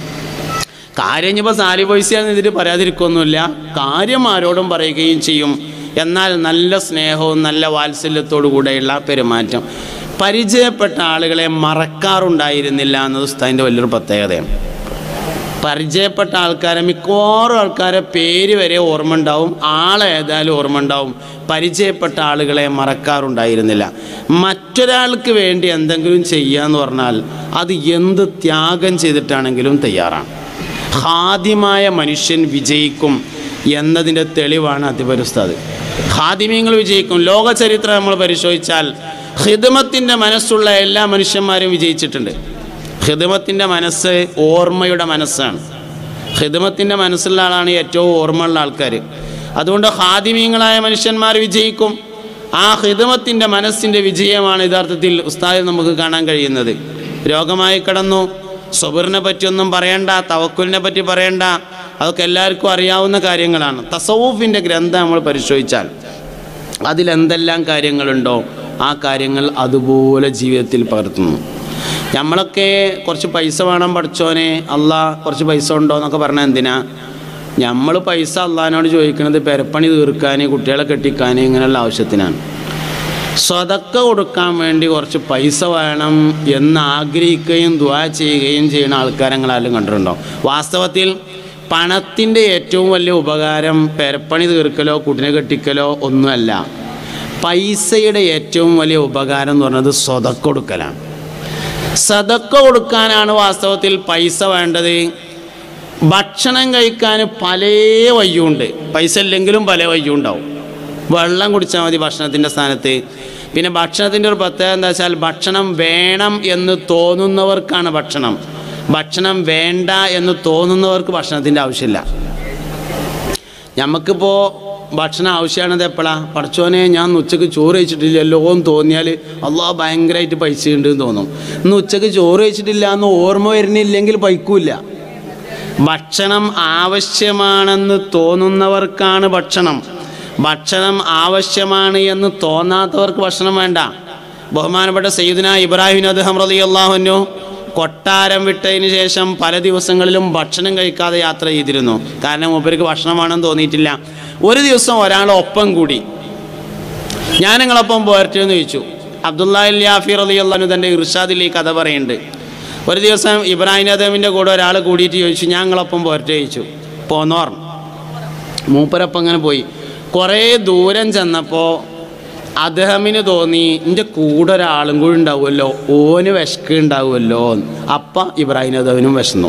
കാര്യം ഇനിയിപ്പോൾ സാരി പൈസയാണെന്ന് ഇതിൽ പറയാതിരിക്കൊന്നുമില്ല കാര്യം ആരോടും പറയുകയും ചെയ്യും എന്നാൽ നല്ല സ്നേഹവും നല്ല വാത്സല്യത്തോടു കൂടെയുള്ള പെരുമാറ്റം പരിചയപ്പെട്ട ആളുകളെ മറക്കാറുണ്ടായിരുന്നില്ല എന്നത് ഉസ്താദിൻ്റെ വലിയൊരു പ്രത്യേകതയാണ് പരിചയപ്പെട്ട ആൾക്കാരെ മിക്കവാറും ആൾക്കാരെ പേര് വരെ ഓർമ്മ ഉണ്ടാവും ആളേതായാലും ഓർമ്മ ഉണ്ടാവും പരിചയപ്പെട്ട ആളുകളെ മറക്കാറുണ്ടായിരുന്നില്ല മറ്റൊരാൾക്ക് വേണ്ടി എന്തെങ്കിലും ചെയ്യാന്ന് പറഞ്ഞാൽ അത് എന്ത് ത്യാഗം ചെയ്തിട്ടാണെങ്കിലും തയ്യാറാണ് ഹാദ്യമായ മനുഷ്യൻ വിജയിക്കും എന്നതിൻ്റെ തെളിവാണ് അതിപരുസ്താദ് ഹാദിമ്യങ്ങൾ വിജയിക്കും ലോക ചരിത്രം നമ്മൾ പരിശോധിച്ചാൽ ഹിദമത്തിൻ്റെ മനസ്സുള്ള എല്ലാ മനുഷ്യന്മാരും വിജയിച്ചിട്ടുണ്ട് ഹിദമത്തിൻ്റെ മനസ്സ് ഓർമ്മയുടെ മനസ്സാണ് ഹിദമത്തിൻ്റെ മനസ്സുള്ള ആളാണ് ഏറ്റവും ഓർമ്മയുള്ള ആൾക്കാർ അതുകൊണ്ട് ഹാദിമീങ്ങളായ മനുഷ്യന്മാർ വിജയിക്കും ആ ഹിദമത്തിൻ്റെ മനസ്സിൻ്റെ വിജയമാണ് യഥാർത്ഥത്തിൽ ഉസ്താദിൽ നമുക്ക് കാണാൻ കഴിയുന്നത് രോഗമായി കിടന്നു സബറിനെ പറ്റിയൊന്നും പറയണ്ട തവക്കുലിനെ പറ്റി പറയണ്ട അതൊക്കെ എല്ലാവർക്കും അറിയാവുന്ന കാര്യങ്ങളാണ് തസവൂഫിൻ്റെ ഗ്രന്ഥം നമ്മൾ പരിശോധിച്ചാൽ അതിലെന്തെല്ലാം കാര്യങ്ങളുണ്ടോ ആ കാര്യങ്ങൾ അതുപോലെ ജീവിതത്തിൽ പകർത്തുന്നു നമ്മളൊക്കെ കുറച്ച് പൈസ വേണം പഠിച്ചോനെ അല്ല കുറച്ച് പൈസ ഉണ്ടോ എന്നൊക്കെ പറഞ്ഞാൽ എന്തിനാ നമ്മൾ പൈസ അള്ളഹാനോട് ചോദിക്കുന്നത് പെരപ്പണി തീർക്കാൻ കുട്ടികളെ കെട്ടിക്കാൻ ഇങ്ങനെയുള്ള ആവശ്യത്തിനാണ് സ്വതക്ക കൊടുക്കാൻ വേണ്ടി കുറച്ച് പൈസ വേണം എന്ന് ആഗ്രഹിക്കുകയും ദ്വാ ചെയ്യുകയും ചെയ്യുന്ന ആൾക്കാരെങ്ങളാലും കണ്ടിട്ടുണ്ടോ വാസ്തവത്തിൽ പണത്തിൻ്റെ ഏറ്റവും വലിയ ഉപകാരം പെരപ്പണി തീർക്കലോ കുട്ടിനെ കെട്ടിക്കലോ ഒന്നുമല്ല പൈസയുടെ ഏറ്റവും വലിയ ഉപകാരം എന്ന് പറയുന്നത് സ്വതക്ക കൊടുക്കലാണ് സതക്ക കൊടുക്കാനാണ് വാസ്തവത്തിൽ പൈസ വേണ്ടത് ഭക്ഷണം കഴിക്കാൻ പല വയ്യുണ്ട് പൈസ ഇല്ലെങ്കിലും പല വയ്യുണ്ടാവും വെള്ളം കുടിച്ചാൽ മതി ഭക്ഷണത്തിൻ്റെ സ്ഥാനത്ത് പിന്നെ ഭക്ഷണത്തിൻ്റെ ഒരു പ്രത്യേകത എന്താ വെച്ചാൽ ഭക്ഷണം വേണം എന്ന് തോന്നുന്നവർക്കാണ് ഭക്ഷണം ഭക്ഷണം വേണ്ട എന്ന് തോന്നുന്നവർക്ക് ഭക്ഷണത്തിൻ്റെ ആവശ്യമില്ല നമുക്കിപ്പോൾ ഭക്ഷണം ആവശ്യമാണത് എപ്പോഴാണ് പഠിച്ചോനെ ഞാൻ ഇന്ന് ഉച്ചക്ക് ചോറ് കഴിച്ചിട്ടില്ലല്ലോ എന്ന് തോന്നിയാൽ അള്ളാഹ് ഭയങ്കരമായിട്ട് പൈസ ഉണ്ട് എന്ന് തോന്നും ഇന്ന് ഉച്ചക്ക് ചോറ് കഴിച്ചിട്ടില്ല എന്ന് ഓർമ്മ വരുന്നില്ലെങ്കിൽ പൈക്കൂല ഭക്ഷണം ആവശ്യമാണെന്ന് തോന്നുന്നവർക്കാണ് ഭക്ഷണം ഭക്ഷണം ആവശ്യമാണ് എന്ന് തോന്നാത്തവർക്ക് ഭക്ഷണം വേണ്ട ബഹുമാനപ്പെട്ട സയ്യിദ്ന ഇബ്രാഹിം അദ്ദേഹം റതി അള്ളാഹുനു കൊട്ടാരം വിട്ടതിന് ശേഷം പല ദിവസങ്ങളിലും ഭക്ഷണം കഴിക്കാതെ യാത്ര ചെയ്തിരുന്നു കാരണം മൂപ്പർക്ക് ഭക്ഷണമാണെന്ന് തോന്നിയിട്ടില്ല ഒരു ദിവസം ഒരാൾ ഒപ്പം കൂടി ഞാൻ നിങ്ങളൊപ്പം പോരട്ടെ എന്ന് ചോദിച്ചു അബ്ദുല്ലാഹിൽ യാഫിർ അലി അള്ളഹാനു തൻ്റെ ഇർഷാദിൽ ഈ കഥ പറയുന്നുണ്ട് ഒരു ദിവസം ഇബ്രാഹിം അദേമിൻ്റെ കൂടെ ഒരാൾ കൂടിയിട്ട് ചോദിച്ചു ഞാൻ നിങ്ങളൊപ്പം പോരട്ടെ ചോദിച്ചു പോന്നോർ മൂപ്പരപ്പം അങ്ങനെ പോയി കുറേ ദൂരം ചെന്നപ്പോൾ അദ്ദേഹമിന് തോന്നി എൻ്റെ കൂടെ ഒരാളും കൂടി ഉണ്ടാവുമല്ലോ ഓന് വിശക്ക് ഉണ്ടാവുമല്ലോ അപ്പ ഇബ്രാഹിം അദേവിനും വിശന്നു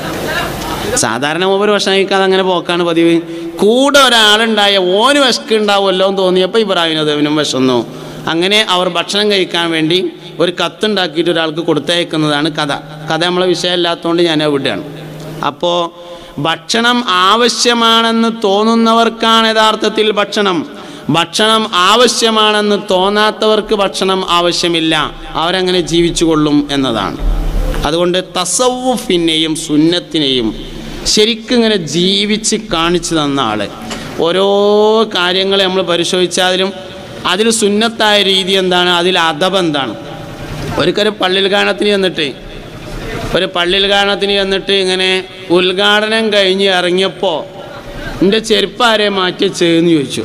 സാധാരണ മൂപ്പര് ഭക്ഷണം കഴിക്കാതെ അങ്ങനെ പോക്കാണ് പതിവ് കൂടെ ഒരാളുണ്ടായ ഓന് വിശക്ക് ഉണ്ടാവുമല്ലോ എന്ന് തോന്നിയപ്പോൾ ഇബ്രാഹിം അദേവിനും വിശന്നു അങ്ങനെ അവർ ഭക്ഷണം കഴിക്കാൻ വേണ്ടി ഒരു കത്തുണ്ടാക്കിയിട്ട് ഒരാൾക്ക് കൊടുത്തയക്കുന്നതാണ് കഥ കഥ നമ്മളെ വിഷയമല്ലാത്തതുകൊണ്ട് ഞാൻ വിടുകയാണ് അപ്പോൾ ഭക്ഷണം ആവശ്യമാണെന്ന് തോന്നുന്നവർക്കാണ് യഥാർത്ഥത്തിൽ ഭക്ഷണം ഭക്ഷണം ആവശ്യമാണെന്ന് തോന്നാത്തവർക്ക് ഭക്ഷണം ആവശ്യമില്ല അവരങ്ങനെ ജീവിച്ചു കൊള്ളും എന്നതാണ് അതുകൊണ്ട് തസവുഫിനെയും സുന്നത്തിനെയും ശരിക്കും ഇങ്ങനെ ജീവിച്ച് കാണിച്ചു തന്ന ആള് ഓരോ കാര്യങ്ങൾ നമ്മൾ പരിശോധിച്ചാലും അതിൽ സുന്നത്തായ രീതി എന്താണ് അതിൽ അദബ് എന്താണ് ഒരിക്കലും പള്ളിയിൽ കാണത്തിന് ചെന്നിട്ട് ഒരു പള്ളിയിൽ കാണത്തിന് ചെന്നിട്ട് ഇങ്ങനെ ഉദ്ഘാടനം കഴിഞ്ഞ് ഇറങ്ങിയപ്പോൾ എൻ്റെ ചെരുപ്പ് ആരെ മാറ്റി വെച്ചതെന്ന് ചോദിച്ചു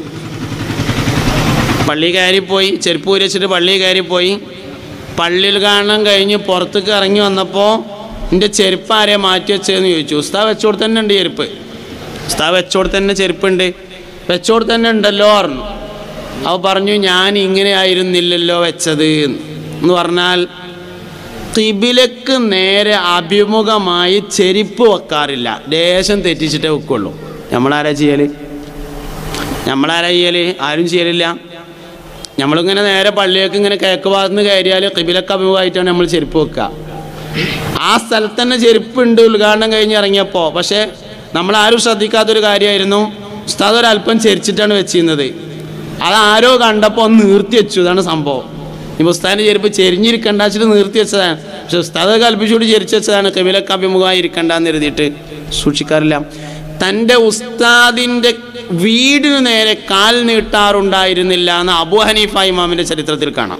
പള്ളി കയറിപ്പോയി ചെരുപ്പ് ഉരച്ചിട്ട് പള്ളി കയറിപ്പോയി പള്ളിയിൽ കാണാൻ കഴിഞ്ഞ് പുറത്തേക്ക് ഇറങ്ങി വന്നപ്പോൾ എൻ്റെ ചെരുപ്പ് ആരെ മാറ്റി വെച്ചതെന്ന് ചോദിച്ചു ഉസ്താ വെച്ചോട് തന്നെ ഉണ്ട് ചെരുപ്പ് ഉസ്താ വെച്ചോട് തന്നെ ചെരുപ്പുണ്ട് വെച്ചോട് തന്നെ ഉണ്ടല്ലോ പറഞ്ഞു അവ പറഞ്ഞു ഞാൻ ഇങ്ങനെ ആയിരുന്നില്ലല്ലോ വെച്ചത് എന്ന് പറഞ്ഞാൽ കിബിലക്ക് നേരെ അഭിമുഖമായി ചെരുപ്പ് വെക്കാറില്ല ദേശം തെറ്റിച്ചിട്ടേ വെക്കുള്ളൂ നമ്മളാരാ ചെയ്യല് നമ്മളാരാ ചെയ്യല് ആരും ചെയ്യലില്ല നമ്മളിങ്ങനെ നേരെ പള്ളിയൊക്കെ ഇങ്ങനെ കിഴക്ക് ഭാഗത്ത് നിന്ന് കയറിയാൽ കിബിലക്ക് അഭിമുഖമായിട്ടാണ് നമ്മൾ ചെരുപ്പ് വെക്കുക ആ സ്ഥലത്ത് തന്നെ ചെരുപ്പുണ്ട് ഉദ്ഘാടനം കഴിഞ്ഞ് ഇറങ്ങിയപ്പോൾ പക്ഷേ നമ്മൾ ആരും ശ്രദ്ധിക്കാത്തൊരു കാര്യമായിരുന്നു ഉസ്താദ് ഒരല്പം ചെരിച്ചിട്ടാണ് വെച്ചിരുന്നത് അത് ആരോ കണ്ടപ്പോൾ ഒന്ന് നീർത്തി വെച്ചു ഇതാണ് സംഭവം ഈ ഉസ്താദിൻ്റെ ചെരുപ്പ് ചെരിഞ്ഞിരിക്കണ്ട വെച്ചിട്ട് നീർത്തി വെച്ചതാണ് പക്ഷെ ഉസ്താദ് കൽപ്പിച്ചുകൂടി ചെരിച്ച് വെച്ചതാണ് കബിലക്ക് അഭിമുഖമായി ഇരിക്കണ്ടെന്ന് എഴുതിയിട്ട് സൂക്ഷിക്കാറില്ല തൻ്റെ ഉസ്താദിൻ്റെ വീടിന് നേരെ കാൽ നീട്ടാറുണ്ടായിരുന്നില്ല എന്ന് അബു ഹനീഫ ഇമാമിൻ്റെ ചരിത്രത്തിൽ കാണാം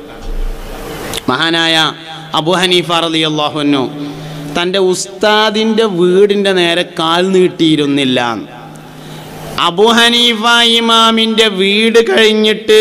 മഹാനായ അബു ഹനീഫ റലി അള്ളാഹുനു തൻ്റെ ഉസ്താദിൻ്റെ വീടിൻ്റെ നേരെ കാൽ നീട്ടിയിരുന്നില്ല അബു ഹനീഫ ഇമാമിൻ്റെ വീട് കഴിഞ്ഞിട്ട്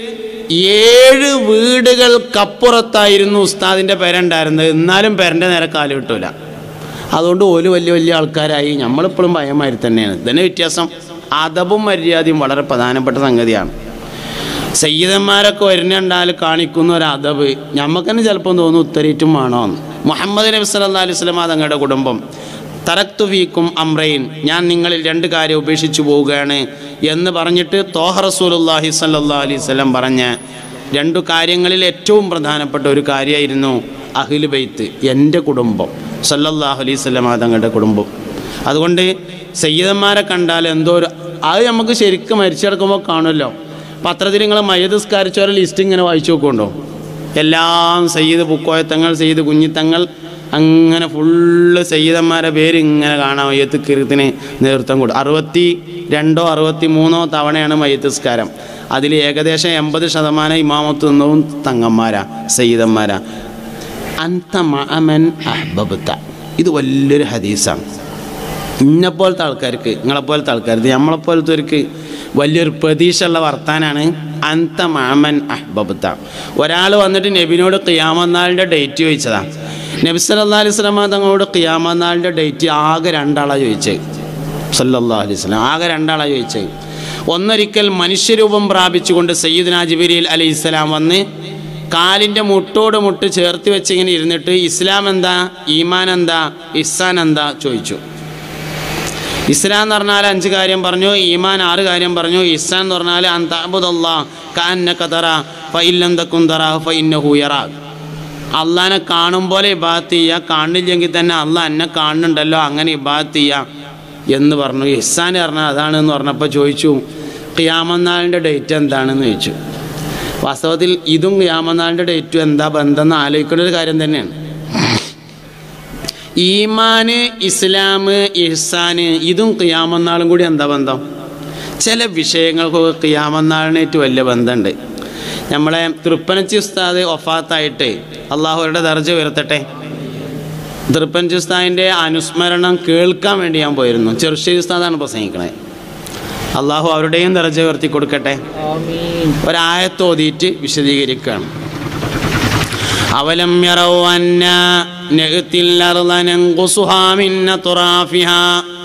ഏഴ് വീടുകൾക്കപ്പുറത്തായിരുന്നു ഉസ്താദിൻ്റെ പേരുണ്ടായിരുന്നത് എന്നാലും പേരൻ്റെ നേരെ കാല് കിട്ടൂല അതുകൊണ്ട് ഓല് വലിയ വലിയ ആൾക്കാരായി നമ്മളിപ്പോഴും ഭയമാതിരി തന്നെയാണ് ഇതിന് വ്യത്യാസം അതവും മര്യാദയും വളരെ പ്രധാനപ്പെട്ട സംഗതിയാണ് സയ്യിദന്മാരൊക്കെ വരുന്നുണ്ടാൽ കാണിക്കുന്ന ഒരു അതവ് നമുക്ക് തന്നെ ചിലപ്പം തോന്നും ഉത്തരേറ്റും വേണോ എന്ന് മുഹമ്മദ് നബി സല്ലാ അലൈഹി സ്വലമ തങ്ങളുടെ കുടുംബം തറക്തു ഫീക്കും അമ്രൈൻ ഞാൻ നിങ്ങളിൽ രണ്ട് കാര്യം ഉപേക്ഷിച്ചു പോവുകയാണ് എന്ന് പറഞ്ഞിട്ട് തോഹ റസൂലുല്ലാഹി സല്ലാ അലൈഹി സ്വലം പറഞ്ഞ രണ്ടു കാര്യങ്ങളിൽ ഏറ്റവും പ്രധാനപ്പെട്ട ഒരു കാര്യമായിരുന്നു അഹിൽ ബൈത്ത് എൻ്റെ കുടുംബം സല്ലല്ലാഹു അലൈഹി സ്വലമ തങ്ങളുടെ കുടുംബം അതുകൊണ്ട് സയ്യിദന്മാരെ കണ്ടാൽ എന്തോ ഒരു അത് നമുക്ക് ശരിക്കും മരിച്ചെടുക്കുമ്പോൾ കാണുമല്ലോ പത്രത്തിൽ നിങ്ങൾ മയ്യതസ്കാരിച്ചവരെ ലിസ്റ്റ് ഇങ്ങനെ വായിച്ചു നോക്കുന്നുണ്ടോ എല്ലാം സയ്യിദ് പുക്കോയത്തങ്ങൾ സയ്യിദ് കുഞ്ഞിത്തങ്ങൾ അങ്ങനെ ഫുള്ള് സയ്യിദന്മാരെ പേര് ഇങ്ങനെ കാണാം മയ്യത്ത് കിരുത്തിന് നേതൃത്വം കൊടുക്കും അറുപത്തി രണ്ടോ അറുപത്തി മൂന്നോ തവണയാണ് മയ്യത്തസ്കാരം അതിൽ ഏകദേശം എൺപത് ശതമാനം ഇമാമത്ത് നിന്നവും തങ്ങന്മാരാ സയ്യിദന്മാരാ അന്ത മഅമൻ അഹ്ബബ്ത ഇത് വലിയൊരു ഹദീസാണ് ഇന്നെപ്പോലത്തെ ആൾക്കാർക്ക് നിങ്ങളെപ്പോലത്തെ ആൾക്കാർക്ക് നമ്മളെപ്പോലത്തവർക്ക് വലിയൊരു പ്രതീക്ഷയുള്ള വർത്താനാണ് അന്ത മാമൻ അഹ്ബബ്ത ഒരാൾ വന്നിട്ട് നബിനോട് ഖിയാമന്നാളിൻ്റെ ഡേറ്റ് ചോദിച്ചതാ നബി സല്ലാ അലൈഹി സ്വലാമ തങ്ങളോട് ഖിയാമന്നാളിൻ്റെ ഡേറ്റ് ആകെ രണ്ടാളാണ് ചോദിച്ചത് സല്ലല്ലാഹു അലൈഹി വസല്ലം ആകെ രണ്ടാളാണ് ചോദിച്ചത് ഒന്നൊരിക്കൽ മനുഷ്യരൂപം പ്രാപിച്ചുകൊണ്ട് സയ്യിദ്ന ജിബിരിൽ അലൈഹി സ്വലാം വന്ന് കാലിൻ്റെ മുട്ടോട് മുട്ട് ചേർത്ത് വെച്ച് ഇങ്ങനെ ഇരുന്നിട്ട് ഇസ്ലാം എന്താ ഈമാൻ എന്താ ഇഹ്സാൻ എന്താ ചോദിച്ചു ഇസ്ലാം എന്ന് പറഞ്ഞാൽ അഞ്ച് കാര്യം പറഞ്ഞു ഈമാൻ ആറ് കാര്യം പറഞ്ഞു ഇസ്ലാം എന്ന് പറഞ്ഞാൽ അന്താബുദല്ലാ കാന്ന കതറ ഫൈല്ലന്തക്കും തറ ഫൈന്നഹു യറാ അള്ളാനെ കാണും പോലെ ഇബാത്ത് ചെയ്യുക കാണില്ലെങ്കിൽ തന്നെ അള്ളാഹ് എന്നെ കാണുന്നുണ്ടല്ലോ അങ്ങനെ ഇബാത്ത് ചെയ്യുക എന്ന് പറഞ്ഞു ഇഹ്സാൻ പറഞ്ഞാൽ അതാണെന്ന് പറഞ്ഞപ്പോൾ ചോദിച്ചു ഖിയാമന്നാളിൻ്റെ ഡേറ്റ് എന്താണെന്ന് ചോദിച്ചു വാസ്തവത്തിൽ ഇതും ഖിയാമന്നാളിൻ്റെ ഡേറ്റും എന്താ ബന്ധം എന്ന് ആലോചിക്കേണ്ട ഒരു കാര്യം തന്നെയാണ് ഈമാന് ഇസ്ലാം ഇഹ്സാന് ഇതും ഖിയാമന്നാളും കൂടി എന്താ ബന്ധം ചില വിഷയങ്ങൾക്കൊക്കെ ഖിയാമന്നാളിനായിട്ട് വലിയ ബന്ധമുണ്ട് നമ്മളെ തൃപ്പനച്ചി ഉസ്താദ് ഒഫാത്തായിട്ട് അള്ളാഹുരുടെ ദർജ ഉയർത്തട്ടെ തൃപ്പഞ്ച് ഉസ്താദിൻ്റെ അനുസ്മരണം കേൾക്കാൻ വേണ്ടി ഞാൻ പോയിരുന്നു ചെറുശ്ശേരി ഉസ്താദാണ് പ്രസംഗിക്കണത് അള്ളാഹു അവരുടെയും ദർജ ഉയർത്തി കൊടുക്കട്ടെ ആമീൻ ഒരായത്തോതിയിട്ട് വിശദീകരിക്കുകയാണ് അവലം യറൗ അന്ന നഅ്തിൽ അർള നൻഖുസുഹാ മിൻ അത്റാഫിഹാ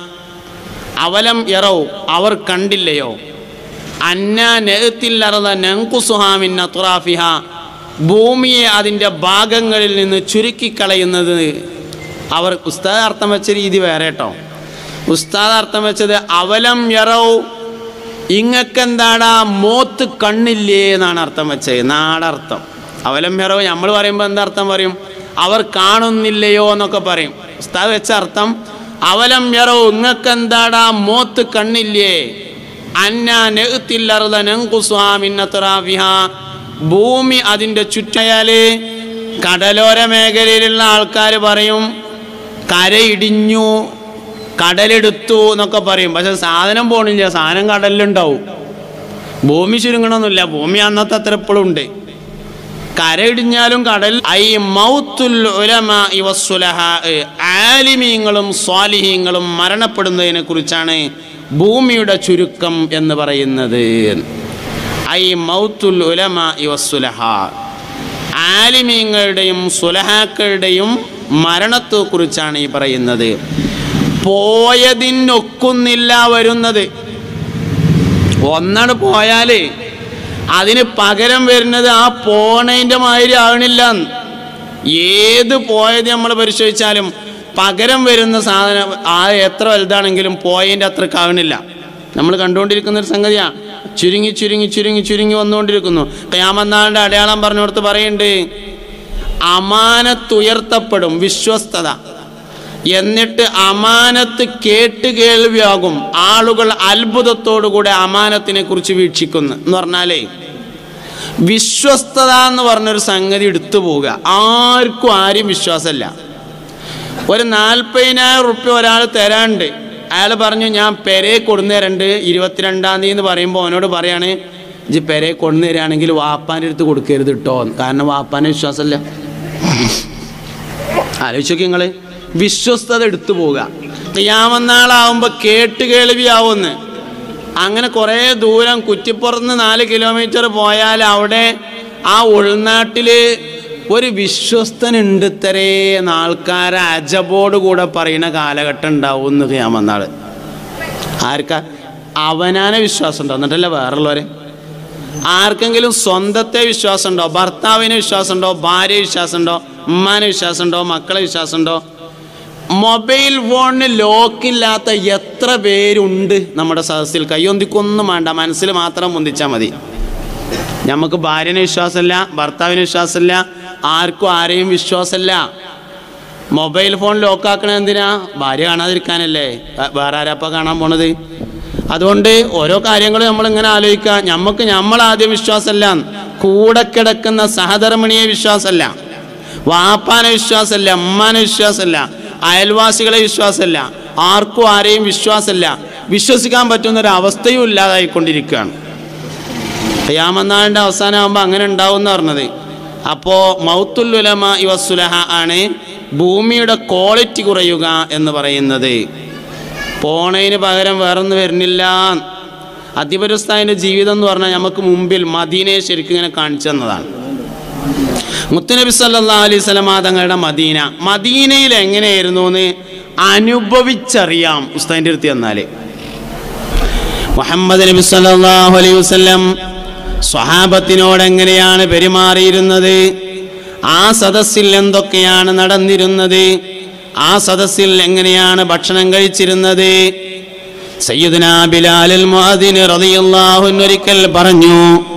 അവലം യറൗ അവർ കണ്ടില്ലയോ അന്ന നഅ്തിൽ അർള നൻഖുസുഹാ മിൻ അത്റാഫിഹാ ഭൂമിയെ അതിൻ്റെ ഭാഗങ്ങളിൽ നിന്ന് ചുരുക്കിക്കളയുന്നത് അവർ ഉസ്താദ് അർത്ഥം വെച്ച രീതി വേറെ കേട്ടോ ഉസ്താദ് അർത്ഥം വെച്ചത് അവലം യറൗ ഇങ്ങക്കെന്താടാ മോത്ത് കണ്ണില്ലേ എന്നാണ് അർത്ഥം വെച്ചത് നാടർത്ഥം അവലം ഹെറോ നമ്മൾ പറയുമ്പോൾ എന്താ അർത്ഥം പറയും അവർ കാണുന്നില്ലയോ എന്നൊക്കെ പറയും ഉസ്താദ് വെച്ച അർത്ഥം അവലം യറോ ഇങ്ങക്കെന്താടാ മോത്ത് കണ്ണില്ലേ അന്ന നെഹ്ത്തില്ലറുത നെങ്കുസ്വാമിന്നത്രാഫിഹ ഭൂമി അതിൻ്റെ ചുറ്റയാല് കടലോര മേഖലയിലുള്ള ആൾക്കാർ പറയും കരയിടിഞ്ഞു കടലെടുത്തു എന്നൊക്കെ പറയും പക്ഷെ സാധനം പോണില്ല സാധനം കടലിലുണ്ടാവും ഭൂമി ചുരുങ്ങണമെന്നില്ല ഭൂമി അന്നത്തെ അത്ര എപ്പോഴും ഉണ്ട് കരയിടിഞ്ഞാലും കടൽ ഐ മൗത്തുൽ ഉലമാ ഇവസ്സുലഹാ ആലിമീങ്ങളും സ്വാലിഹീങ്ങളും മരണപ്പെടുന്നതിനെ കുറിച്ചാണ് ഭൂമിയുടെ ചുരുക്കം എന്ന് പറയുന്നത് ഐ മൗത്തുൽ ഉലമാ ഇവസ്സുലഹാ ആലിമീങ്ങളുടെയും സുലഹാക്കളുടെയും മരണത്തെക്കുറിച്ചാണ് ഈ പറയുന്നത് പോയതിനൊക്കുന്നില്ല വരുന്നത് ഒന്നാണ് പോയാൽ അതിന് പകരം വരുന്നത് ആ പോണതിൻ്റെ മാതിരി ആവണില്ല ഏത് പോയത് നമ്മൾ പരിശോധിച്ചാലും പകരം വരുന്ന സാധനം ആ എത്ര വലുതാണെങ്കിലും പോയതിൻ്റെ അത്ര കാവണില്ല നമ്മൾ കണ്ടുകൊണ്ടിരിക്കുന്ന ഒരു സംഗതിയാണ് ചുരുങ്ങി ചുരുങ്ങി ചുരുങ്ങി ചുരുങ്ങി വന്നുകൊണ്ടിരിക്കുന്നു കയാമന്നാളിൻ്റെ അടയാളം പറഞ്ഞുകൊടുത്ത് പറയുന്നുണ്ട് അമാനത്തുയർത്തപ്പെടും വിശ്വസ്തത എന്നിട്ട് അമാനത്ത് കേട്ട് കേൾവിയാകും ആളുകൾ അത്ഭുതത്തോടുകൂടെ അമാനത്തിനെ കുറിച്ച് വീക്ഷിക്കുന്നു എന്ന് പറഞ്ഞാലേ വിശ്വസ്തത എന്ന് പറഞ്ഞൊരു സംഗതി എടുത്തു പോവുക ആർക്കും ആരും വിശ്വാസമില്ല ഒരു നാൽപ്പതിനായിരം റുപ്യ ഒരാൾ തരാണ്ട് അയാൾ പറഞ്ഞു ഞാൻ പെരെ കൊടുന്നേരണ്ട് ഇരുപത്തിരണ്ടാം തീയതി എന്ന് പറയുമ്പോൾ അവനോട് പറയാണ് ഇജ്ജ് പെരെ കൊടുന്നേരാണെങ്കിൽ വാപ്പാൻ്റെ അടുത്ത് കൊടുക്കരുത് കേട്ടോ കാരണം വാപ്പാനെ വിശ്വാസമില്ല ആലോചിച്ച് നോക്കി നിങ്ങൾ വിശ്വസ്തത എടുത്തു പോവുക ക്യാമന്നാളാവുമ്പോൾ കേട്ട് കേൾവിയാവുമെന്ന് അങ്ങനെ കുറേ ദൂരം കുറ്റിപ്പുറത്ത് നാല് കിലോമീറ്റർ പോയാൽ അവിടെ ആ ഉൾനാട്ടിൽ ഒരു വിശ്വസ്തനുണ്ട് ഇത്രേ എന്ന് ആൾക്കാരെ അജബോട് കൂടെ പറയുന്ന കാലഘട്ടം ഉണ്ടാവും എന്ന് ക്യാമന്നാൾ ആർക്കാ അവനാനെ വിശ്വാസം ഉണ്ടോ എന്നിട്ടല്ല വേറുള്ളവരെ ആർക്കെങ്കിലും സ്വന്തത്തെ വിശ്വാസമുണ്ടോ ഭർത്താവിനെ വിശ്വാസമുണ്ടോ ഭാര്യയെ വിശ്വാസമുണ്ടോ ഉമ്മാനെ വിശ്വാസമുണ്ടോ മക്കളെ വിശ്വാസമുണ്ടോ മൊബൈൽ ഫോണിന് ലോക്കില്ലാത്ത എത്ര പേരുണ്ട് നമ്മുടെ സദസ്സിൽ കയ്യൊന്തിക്കൊന്നും വേണ്ട മനസ്സിൽ മാത്രം മുന്തിച്ചാൽ മതി നമുക്ക് ഭാര്യനെ വിശ്വാസമില്ല ഭർത്താവിന് വിശ്വാസമില്ല ആർക്കും ആരെയും വിശ്വാസമില്ല മൊബൈൽ ഫോൺ ലോക്കാക്കണത് എന്തിനാ ഭാര്യ കാണാതിരിക്കാനല്ലേ വേ- വേറെ ആരാപ്പ കാണാൻ പോണത് അതുകൊണ്ട് ഓരോ കാര്യങ്ങളും നമ്മൾ ഇങ്ങനെ ആലോചിക്കുക നമുക്ക് നമ്മളാദ്യം വിശ്വാസമല്ല കൂടെ കിടക്കുന്ന സഹധർമ്മിണിയെ വിശ്വാസമല്ല വാപ്പാനെ വിശ്വാസമല്ല ഉമ്മാനെ വിശ്വാസമല്ല അയൽവാസികളെ വിശ്വാസമല്ല ആർക്കും ആരെയും വിശ്വാസമല്ല വിശ്വസിക്കാൻ പറ്റുന്ന ഒരു അവസ്ഥയും ഇല്ലാതായിക്കൊണ്ടിരിക്കുകയാണ് ഖിയാമന്നാളിൻ്റെ അവസാനമാകുമ്പോൾ അങ്ങനെ ഉണ്ടാവും എന്ന് പറഞ്ഞത് അപ്പോൾ മൗത്തുൽ ഉലമ ഇവസുലഹ ആണ് ഭൂമിയുടെ ക്വാളിറ്റി കുറയുക എന്ന് പറയുന്നത് പോണതിന് പകരം വേറൊന്നും വരുന്നില്ല അധിപരസ്ഥാൻ്റെ ജീവിതം എന്ന് പറഞ്ഞാൽ നമുക്ക് മുമ്പിൽ മദീനയെ ശരിക്കും ഇങ്ങനെ കാണിച്ചു തന്നതാണ് മുത്തുനബി സല്ലാ അലൈഹി സ്വലമാ തങ്ങളുടെ മദീന മദീനയിൽ എങ്ങനെയായിരുന്നു എന്ന് അനുഭവിച്ചറിയാം ഉസ്താദിൻ്റെ അടുത്ത് എന്നാൽ മുഹമ്മദ് നബി സല്ലല്ലാഹു അലൈഹി വസല്ലം സ്വഹാബത്തിനോട് എങ്ങനെയാണ് പെരുമാറിയിരുന്നത് ആ സദസ്സിൽ എന്തൊക്കെയാണ് നടന്നിരുന്നത് ആ സദസ്സിൽ എങ്ങനെയാണ് ഭക്ഷണം കഴിച്ചിരുന്നത് സയ്യിദുന ബിലാലുൽ മുഅദ്ദിൻ റളിയല്ലാഹു അൻഹു ഒരിക്കൽ പറഞ്ഞു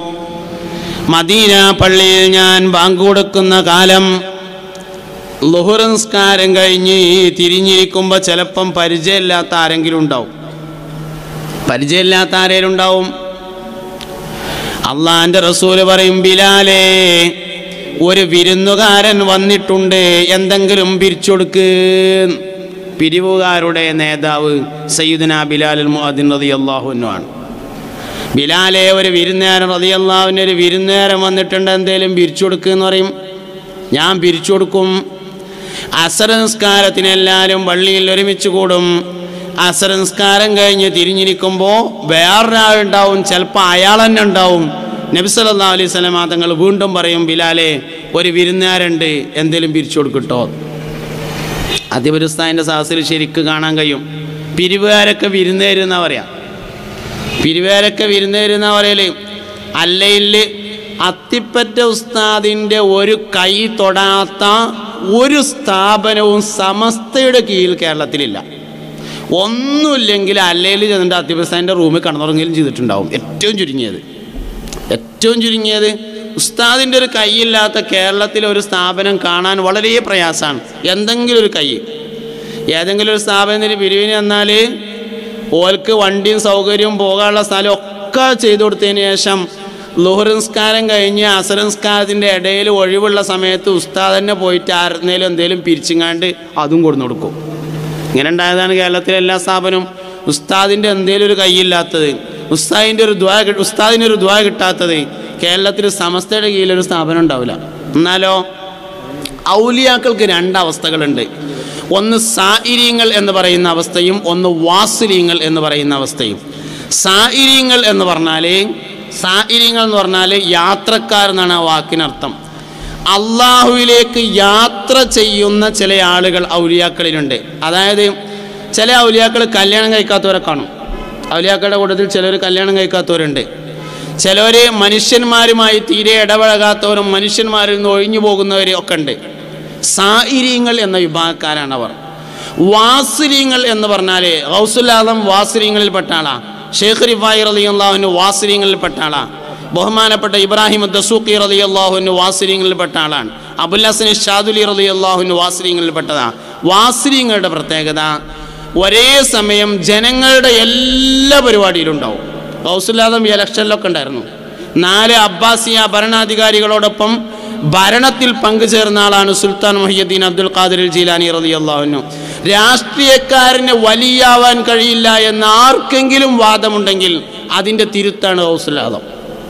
മദീന പള്ളിയിൽ ഞാൻ ബാങ്ക് കൊടുക്കുന്ന കാലം ലുഹുർ നിസ്കാരം കഴിഞ്ഞ് തിരിഞ്ഞിരിക്കുമ്പോൾ ചിലപ്പം പരിചയമില്ലാത്ത ആരെങ്കിലും ഉണ്ടാവും പരിചയമില്ലാത്ത ആരേലും ഉണ്ടാവും അള്ളാന്റെ റസൂല് പറയും ബിലാലേ ഒരു വിരുന്നുകാരൻ വന്നിട്ടുണ്ട് എന്തെങ്കിലും പിരിച്ചു കൊടുക്ക് പിരിവുകാരുടെ നേതാവ് സയ്യിദുന ബിലാൽ മുഅദ്ദിൻ റളിയല്ലാഹു അൻഹു ആണ് ബിലാലെ ഒരു വിരുന്നേരം റളിയല്ലാഹുവിന് ഒരു വിരുന്നേരം വന്നിട്ടുണ്ട് എന്തേലും പിരിച്ചു കൊടുക്കുക എന്ന് പറയും ഞാൻ പിരിച്ചു കൊടുക്കും അസർ നിസ്കാരത്തിന് എല്ലാവരും പള്ളിയിൽ ഒരുമിച്ച് കൂടും അസർ നിസ്കാരം കഴിഞ്ഞ് തിരിഞ്ഞിരിക്കുമ്പോൾ വേറൊരാളുണ്ടാവും ചിലപ്പോൾ അയാൾ തന്നെ ഉണ്ടാവും നബി സല്ലല്ലാഹു അലൈഹി സ്വലമ തങ്ങൾ വീണ്ടും പറയും ബിലാലെ ഒരു വിരുന്നുകാരുണ്ട് എന്തേലും പിരിച്ചു കൊടുക്കട്ടോ അതിപുരസ്ഥാൻ്റെ സാഹസിൽ ശരിക്ക് കാണാൻ കഴിയും പിരിവുകാരൊക്കെ വിരുന്നേരുന്ന പറയാം പിരിവുകാരൊക്കെ വിരുന്നേരുന്ന പറയല് അല്ലെങ്കിൽ അത്തിപ്പറ്റ ഉസ്താദിൻ്റെ ഒരു കൈ തൊടാത്ത ഒരു സ്ഥാപനവും സമസ്തയുടെ കീഴിൽ കേരളത്തിലില്ല ഒന്നുമില്ലെങ്കിൽ അല്ലെങ്കിൽ ചെന്നിട്ട് അത്തിപുരസ്ഥാൻ്റെ റൂമിൽ കടന്നുറങ്ങുകയും ചെയ്തിട്ടുണ്ടാവും ഏറ്റവും ചുരുങ്ങിയത് ഏറ്റവും ചുരുങ്ങിയത് ഉസ്താദിൻ്റെ ഒരു കൈയില്ലാത്ത കേരളത്തിലെ ഒരു സ്ഥാപനം കാണാൻ വളരെ പ്രയാസമാണ് എന്തെങ്കിലും ഒരു കൈ ഏതെങ്കിലും ഒരു സ്ഥാപനത്തിന് പിരിവിന് വന്നാൽ ഓൽക്ക് വണ്ടിയും സൗകര്യവും പോകാനുള്ള സ്ഥലം ഒക്കെ ചെയ്തു കൊടുത്തതിന് ശേഷം ലുഹർ നിസ്കാരം കഴിഞ്ഞ് അസർ നിസ്കാരത്തിൻ്റെ ഇടയിൽ ഒഴിവുള്ള സമയത്ത് ഉസ്താദ് തന്നെ പോയിട്ട് ആരുന്നേലും എന്തേലും പിരിച്ചിങ്ങാണ്ട് അതും കൊടുന്നു കൊടുക്കും ഇങ്ങനെ ഉണ്ടായതാണ് കേരളത്തിലെ എല്ലാ സ്ഥാപനവും ഉസ്താദിൻ്റെ എന്തേലും ഒരു കൈയില്ലാത്തത് ഉസ്താദിൻ്റെ ഒരു ദ്വാ ഉസ്താദിന് ഒരു ദ്വാ കിട്ടാത്തത് കേരളത്തിൽ സമസ്തയുടെ കീഴിലൊരു സ്ഥാപനം ഉണ്ടാവില്ല എന്നാലോ ഔലിയാക്കൾക്ക് രണ്ട് അവസ്ഥകളുണ്ട് ഒന്ന് സായിര്യങ്ങൾ എന്ന് പറയുന്ന അവസ്ഥയും ഒന്ന് വാസുര്യങ്ങൾ എന്ന് പറയുന്ന അവസ്ഥയും സായിര്യങ്ങൾ എന്ന് പറഞ്ഞാൽ സായിര്യങ്ങൾ എന്ന് പറഞ്ഞാൽ യാത്രക്കാർ എന്നാണ് ആ വാക്കിനർത്ഥം അള്ളാഹുവിലേക്ക് യാത്ര ചെയ്യുന്ന ചില ആളുകൾ ഔലിയാക്കളിലുണ്ട് അതായത് ചില ഔലിയാക്കൾ കല്യാണം കഴിക്കാത്തവരെ കാണും ഔലിയാക്കളുടെ കൂട്ടത്തിൽ ചിലർ കല്യാണം കഴിക്കാത്തവരുണ്ട് ചിലർ മനുഷ്യന്മാരുമായി തീരെ ഇടപഴകാത്തവരും മനുഷ്യന്മാരിൽ നിന്ന് ഒഴിഞ്ഞു പോകുന്നവരും ഒക്കെ ഉണ്ട് സായിര്യങ്ങൾ എന്ന വിഭാഗക്കാരാണ് അവർ വാസുര്യങ്ങൾ എന്ന് പറഞ്ഞാൽ ഗൗസുല്ലാദം വാസുര്യങ്ങളിൽപ്പെട്ട ആളാ ഷേഖ് റിഫായി റലി അള്ളാഹുവിന് വാസുര്യങ്ങളിൽപ്പെട്ട ആളാ ബഹുമാനപ്പെട്ട ഇബ്രാഹിം ദസൂഖി റലി അള്ളാഹുവിന് വാസുര്യങ്ങളിൽപ്പെട്ട ആളാണ് അബുൽ ഹസൻ ഷാദുലി റലി അള്ളാഹുവിന് വാസുര്യങ്ങളിൽപ്പെട്ടതാ വാസുര്യങ്ങളുടെ പ്രത്യേകത ഒരേ സമയം ജനങ്ങളുടെ എല്ലാ പരിപാടിയിലും ഉണ്ടാവും ഗൗസുല്ലാദം ഇലക്ഷനിലൊക്കെ ഉണ്ടായിരുന്നു നാല് അബ്ബാസിയ ഭരണാധികാരികളോടൊപ്പം ഭരണത്തിൽ പങ്കുചേർന്ന ആളാണ് സുൽത്താൻ മൊഹിയുദ്ദീൻ അബ്ദുൽ ഖാദിർ ജീലാനി റതി അള്ളാഹുനു രാഷ്ട്രീയക്കാരന് വലിയാവാൻ കഴിയില്ല എന്ന് ആർക്കെങ്കിലും വാദമുണ്ടെങ്കിൽ അതിൻ്റെ തിരുത്താണ് ഗൗസുല്ലാദം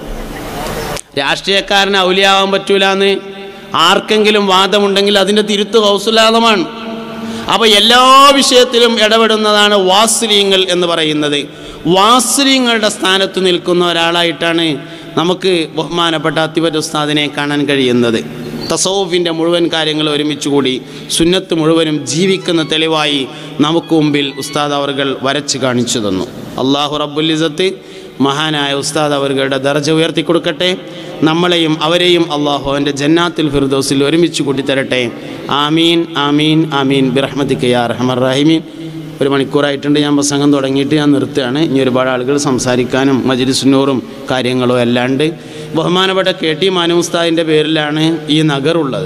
രാഷ്ട്രീയക്കാരന് ഔലിയാവാൻ പറ്റൂല എന്ന് ആർക്കെങ്കിലും വാദമുണ്ടെങ്കിൽ അതിൻ്റെ തിരുത്ത് ഗൗസുല്ലാദമാണ് അപ്പോൾ എല്ലാ വിഷയത്തിലും ഇടപെടുന്നതാണ് വാസ്ലിയങ്ങൾ എന്ന് പറയുന്നത് വാസ്ലിയങ്ങളുടെ സ്ഥാനത്ത് നിൽക്കുന്ന ഒരാളായിട്ടാണ് നമുക്ക് ബഹുമാനപ്പെട്ട അത്തിപറ്റ ഉസ്താദിനെ കാണാൻ കഴിയുന്നത് തസൗഫിൻ്റെ മുഴുവൻ കാര്യങ്ങൾ ഒരുമിച്ച് കൂടി സുന്നത്ത് മുഴുവനും ജീവിക്കുന്ന തെളിവായി നമുക്ക് മുമ്പിൽ ഉസ്താദ് അവർകൾ വരച്ച് കാണിച്ചു തന്നു അള്ളാഹു റബ്ബുലിസത്ത് മഹാനായ ഉസ്താദ് അവരുടെ ദർജ ഉയർത്തി കൊടുക്കട്ടെ നമ്മളെയും അവരെയും അള്ളാഹു അവൻ്റെ ജന്നാത്തിൽ ഫിർദോസിൽ ഒരുമിച്ച് കൂട്ടിത്തരട്ടെ ആമീൻ ആമീൻ ആമീൻ ബിറഹ്മത്തിക്ക് യാ റഹ്മർ റഹിമീൻ ഒരു മണിക്കൂറായിട്ടുണ്ട് ഞാൻ പ്രസംഗം തുടങ്ങിയിട്ട് ഞാൻ നിർത്തുകയാണ് ഇനി ഒരുപാട് ആളുകൾ സംസാരിക്കാനും മജിലിസുന്നൂറും കാര്യങ്ങളും എല്ലാം ഉണ്ട് ബഹുമാനപ്പെട്ട കെ ടി മാനുസ്താദിൻ്റെ പേരിലാണ് ഈ നഗറുള്ളത്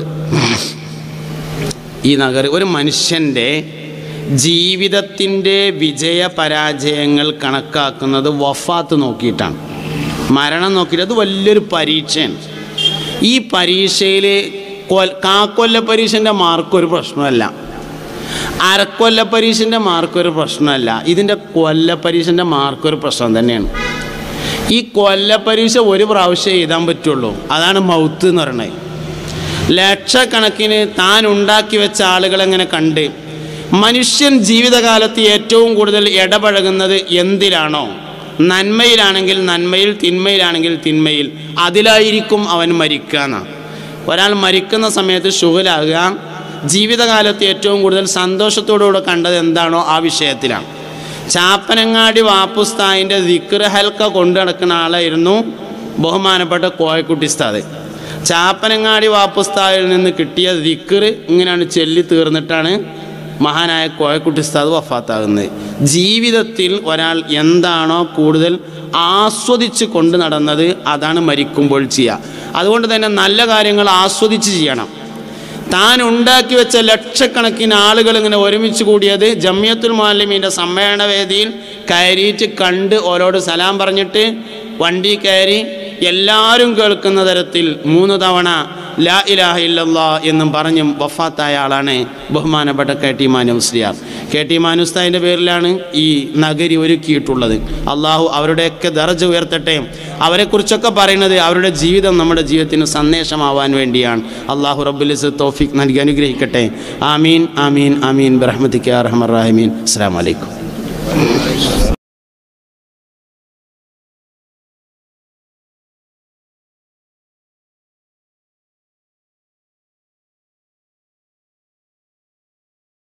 ഈ നഗർ ഒരു മനുഷ്യൻ്റെ ജീവിതത്തിൻ്റെ വിജയ പരാജയങ്ങൾ കണക്കാക്കുന്നത് വഫാത്ത് നോക്കിയിട്ടാണ് മരണം നോക്കിയിട്ട് അത് വലിയൊരു പരീക്ഷയാണ് ഈ പരീക്ഷയിൽ കൊൽ കാക്കൊല്ല പരീക്ഷൻ്റെ മാർക്ക് ഒരു പ്രശ്നമല്ല അരക്കൊല്ല പരീക്ഷൻ്റെ മാർക്ക് ഒരു പ്രശ്നമല്ല ഇതിൻ്റെ കൊല്ല പരീക്ഷൻ്റെ മാർക്ക് ഒരു പ്രശ്നം തന്നെയാണ് ഈ കൊല്ല പരീക്ഷ ഒരു പ്രാവശ്യം എഴുതാൻ പറ്റുള്ളൂ അതാണ് മൗത്ത് എന്ന് പറയുന്നത് ലക്ഷക്കണക്കിന് താൻ ഉണ്ടാക്കി വെച്ച ആളുകളെങ്ങനെ കണ്ട് മനുഷ്യൻ ജീവിതകാലത്ത് ഏറ്റവും കൂടുതൽ ഇടപഴകുന്നത് എന്തിലാണോ നന്മയിലാണെങ്കിൽ നന്മയിൽ തിന്മയിലാണെങ്കിൽ തിന്മയിൽ അതിലായിരിക്കും അവൻ മരിക്കുക എന്നാണ് ഒരാൾ മരിക്കുന്ന സമയത്ത് ഷുഗലാകുക ജീവിതകാലത്ത് ഏറ്റവും കൂടുതൽ സന്തോഷത്തോടുകൂടെ കണ്ടത് എന്താണോ ആ വിഷയത്തിലാണ് ചാപ്പനങ്ങാടി വാപ്പുസ്താദിൻ്റെ ദിക്ർ ഹൽക്ക കൊണ്ടു നടക്കുന്ന ആളായിരുന്നു ബഹുമാനപ്പെട്ട കോയക്കുട്ടി ഉസ്താദ് ചാപ്പനങ്ങാടി വാപ്പുസ്താദിൽ നിന്ന് കിട്ടിയ ദിക്ർ ഇങ്ങനെയാണ് ചൊല്ലി തീർന്നിട്ടാണ് മഹാനായ കോയക്കുട്ടി ഉസ്താദ് വഫാത്താകുന്നത് ജീവിതത്തിൽ ഒരാൾ എന്താണോ കൂടുതൽ ആസ്വദിച്ച് കൊണ്ട് നടന്നത് അതാണ് മരിക്കുമ്പോൾ ചെയ്യുക അതുകൊണ്ട് തന്നെ നല്ല കാര്യങ്ങൾ ആസ്വദിച്ച് ചെയ്യണം താൻ ഉണ്ടാക്കി വെച്ച ലക്ഷക്കണക്കിന് ആളുകൾ ഇങ്ങനെ ഒരുമിച്ച് കൂടിയത് ജമ്മിയത്തുൽ മാലിമീൻ്റെ സമ്മേളന വേദിയിൽ കയറിയിട്ട് കണ്ട് ഓരോട് സലാം പറഞ്ഞിട്ട് വണ്ടി കയറി എല്ലാവരും കേൾക്കുന്ന തരത്തിൽ മൂന്ന് തവണ ലാ ഇലാഹ ഇല്ലല്ലാ എന്നും പറഞ്ഞും വഫാത്തായ ആളാണ് ബഹുമാനപ്പെട്ട കെ ടി മാനുസ്ലിയാർ കെ ടി മാനുസ്താദിൻ്റെ പേരിലാണ് ഈ നഗരി ഒരുക്കിയിട്ടുള്ളത് അള്ളാഹു അവരുടെയൊക്കെ ദർജ ഉയർത്തട്ടെ അവരെക്കുറിച്ചൊക്കെ പറയുന്നത് അവരുടെ ജീവിതം നമ്മുടെ ജീവിതത്തിന് സന്ദേശമാവാൻ വേണ്ടിയാണ് അള്ളാഹു റബ്ബുലിസ് തോഫിക് നൽകി അനുഗ്രഹിക്കട്ടെ ആമീൻ ആമീൻ ആമീൻ ബറഹ്മത്തിക്ക് അറഹമർ റാഹിമീൻ അസ്സാം വലൈക്കും